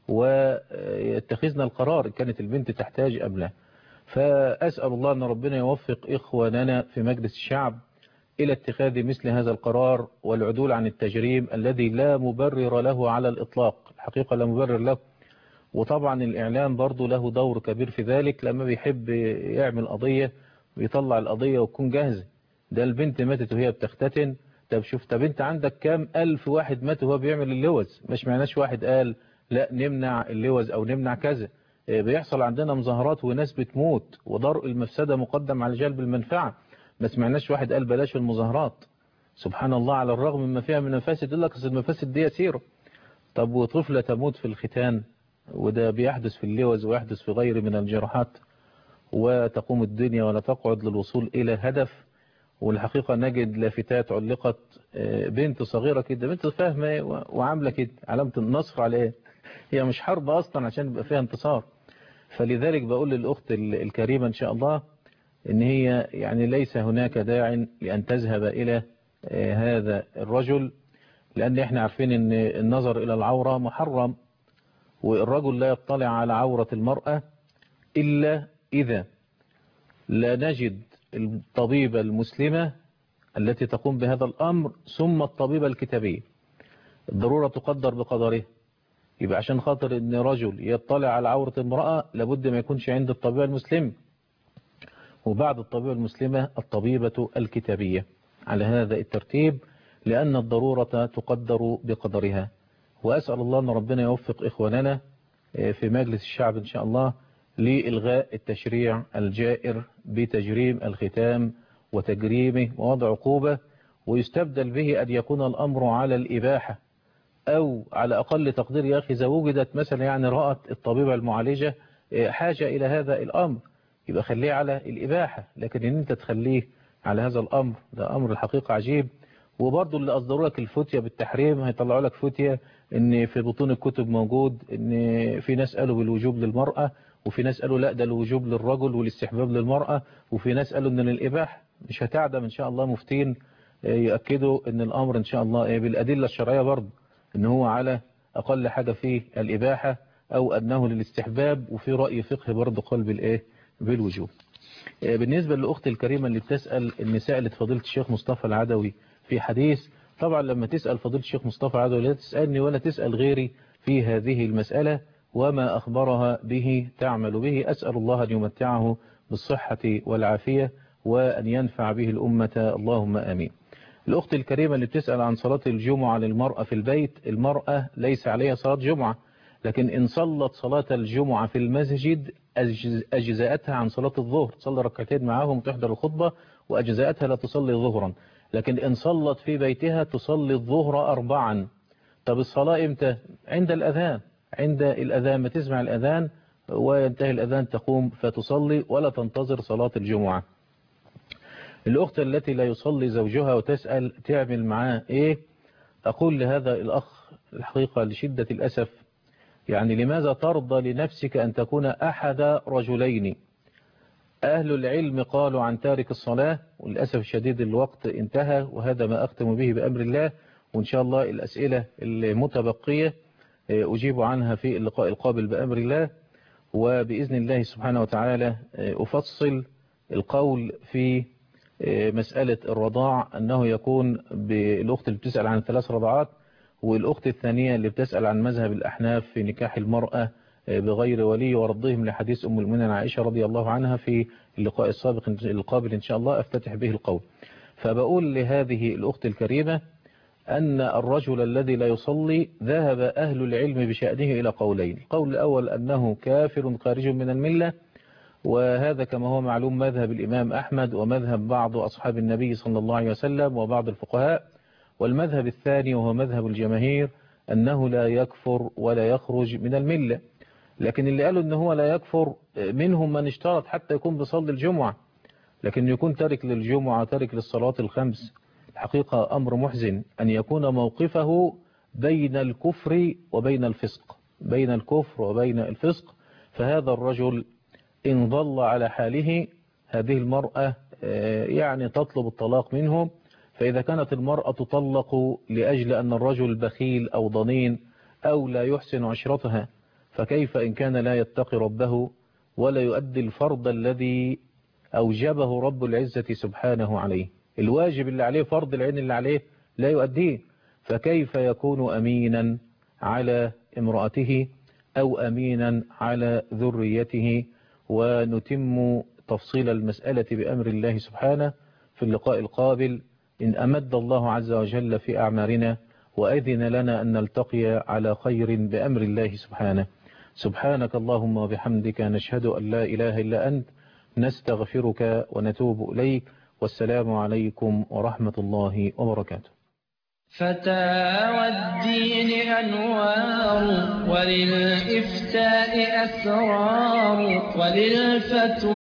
ويتخذن القرار إن كانت البنت تحتاج أم لا فأسأل الله أن ربنا يوفق إخواننا في مجلس الشعب إلى اتخاذ مثل هذا القرار والعدول عن التجريم الذي لا مبرر له على الإطلاق الحقيقة لا مبرر له وطبعا الإعلام برضو له دور كبير في ذلك لما بيحب يعمل قضية بيطلع القضية وتكون جاهزة ده البنت ماتت وهي بتختتن طب شوف طب انت عندك كام ألف واحد مات وهو بيعمل اللوز مش معناش واحد قال لا نمنع اللوز أو نمنع كذا اه بيحصل عندنا مظاهرات وناس بتموت ودرء المفسدة مقدم على جلب المنفعة ما سمعناش واحد قال بلاش المظاهرات سبحان الله على الرغم مما فيها من مفاسد يقول لك المفاسد دي يسيرة طب وطفلة تموت في الختان وده بيحدث في اللوز ويحدث في غير من الجراحات وتقوم الدنيا ولا تقعد للوصول إلى هدف والحقيقة نجد لافتات علقت بنت صغيرة كده بنت فاهمة وعاملة كده علامة النصر على ايه هي مش حرب أصلا عشان يبقى فيها انتصار فلذلك بقول للأخت الكريمة إن شاء الله إن هي يعني ليس هناك داع لأن تذهب إلى هذا الرجل لأن احنا عارفين أن النظر إلى العورة محرم والرجل لا يطلع على عورة المرأة إلا إذا لا نجد الطبيبة المسلمة التي تقوم بهذا الأمر ثم الطبيبة الكتابية الضرورة تقدر بقدره يبقى عشان خاطر ان رجل يطلع على عورة امرأة لابد ما يكونش عند الطبيبة المسلمة وبعد الطبيبة المسلمة الطبيبة الكتابية على هذا الترتيب لأن الضرورة تقدر بقدرها وأسأل الله أن ربنا يوفق إخواننا في مجلس الشعب إن شاء الله لإلغاء التشريع الجائر بتجريم الختام وتجريمه ووضع عقوبة ويستبدل به أن يكون الأمر على الإباحة أو على أقل تقدير يا أخي إذا وجدت مثلا يعني رأت الطبيبة المعالجة حاجة إلى هذا الأمر يبقى خليه على الإباحة لكن إن أنت تخليه على هذا الأمر ده أمر الحقيقة عجيب وبرضه اللي أصدروا لك الفتية بالتحريم هيطلعوا لك فتية إن في بطون الكتب موجود إن في ناس قالوا بالوجوب للمرأة وفي ناس قالوا لا ده الوجوب للرجل والاستحباب للمرأة وفي ناس قالوا إن الإباحة مش هتعدم إن شاء الله مفتين يؤكدوا إن الأمر إن شاء الله بالأدلة الشرعية برضه إن هو على أقل حاجة فيه الإباحة أو أنه للاستحباب وفي رأي فقه برضه قال بالإيه بالوجوب بالنسبة للأخت الكريمة اللي بتسأل إن سألت فضيلة الشيخ مصطفى العدوي في حديث طبعا لما تسأل فضيلة الشيخ مصطفى العدوي لا تسألني ولا تسأل غيري في هذه المسألة وما أخبرها به تعمل به أسأل الله أن يمتعه بالصحة والعافية وأن ينفع به الأمة اللهم آمين الأخت الكريمة اللي بتسأل عن صلاة الجمعة للمرأة في البيت المرأة ليس عليها صلاة جمعة لكن إن صلت صلاة الجمعة في المسجد أجزاءتها عن صلاة الظهر تصلي ركعتين معاهم وتحضر الخطبة وأجزاءتها لا تصلي ظهرا لكن إن صلت في بيتها تصلي الظهر أربعا طب الصلاة إمتى عند الأذان عند الأذان ما تسمع الأذان وينتهي الأذان تقوم فتصلي ولا تنتظر صلاة الجمعة الأخت التي لا يصلي زوجها وتسأل تعمل معاه إيه أقول لهذا الأخ الحقيقة لشدة الأسف يعني لماذا ترضى لنفسك أن تكون أحد رجلين أهل العلم قالوا عن تارك الصلاة وللأسف الشديد الوقت انتهى وهذا ما أختم به بأمر الله وإن شاء الله الأسئلة المتبقية أجيب عنها في اللقاء القابل بأمر الله وبإذن الله سبحانه وتعالى أفصل القول في آه، مسألة الرضاع أنه يكون بالأخت اللي بتسأل عن ثلاث رضعات والأخت الثانية اللي بتسأل عن مذهب الأحناف في نكاح المرأة آه، بغير ولي ورضهم لحديث أم المؤمنين عائشة رضي الله عنها في اللقاء السابق القابل إن شاء الله أفتتح به القول فبقول لهذه الأخت الكريمة أن الرجل الذي لا يصلي ذهب أهل العلم بشأنه إلى قولين القول الأول أنه كافر خارج من الملة وهذا كما هو معلوم مذهب الإمام أحمد ومذهب بعض أصحاب النبي صلى الله عليه وسلم وبعض الفقهاء والمذهب الثاني وهو مذهب الجماهير أنه لا يكفر ولا يخرج من الملة لكن اللي قالوا أنه هو لا يكفر منهم من اشترط حتى يكون بصلي الجمعة لكن يكون تارك للجمعة تارك للصلاة الخمس الحقيقة أمر محزن أن يكون موقفه بين الكفر وبين الفسق بين الكفر وبين الفسق فهذا الرجل إن ظل على حاله هذه المرأة آه، يعني تطلب الطلاق منه فإذا كانت المرأة تطلق لأجل أن الرجل بخيل أو ضنين أو لا يحسن عشرتها فكيف إن كان لا يتقي ربه ولا يؤدي الفرض الذي أوجبه رب العزة سبحانه عليه الواجب اللي عليه فرض العين اللي عليه لا يؤديه فكيف يكون أمينا على امرأته أو أمينا على ذريته ونتم تفصيل المسألة بأمر الله سبحانه في اللقاء القابل إن أمد الله عز وجل في أعمارنا وأذن لنا أن نلتقي على خير بأمر الله سبحانه سبحانك اللهم وبحمدك نشهد أن لا إله إلا أنت نستغفرك ونتوب إليك والسلام عليكم ورحمة الله وبركاته فتاوى الدين أنوار وللإفتاء أسرار وللفتوى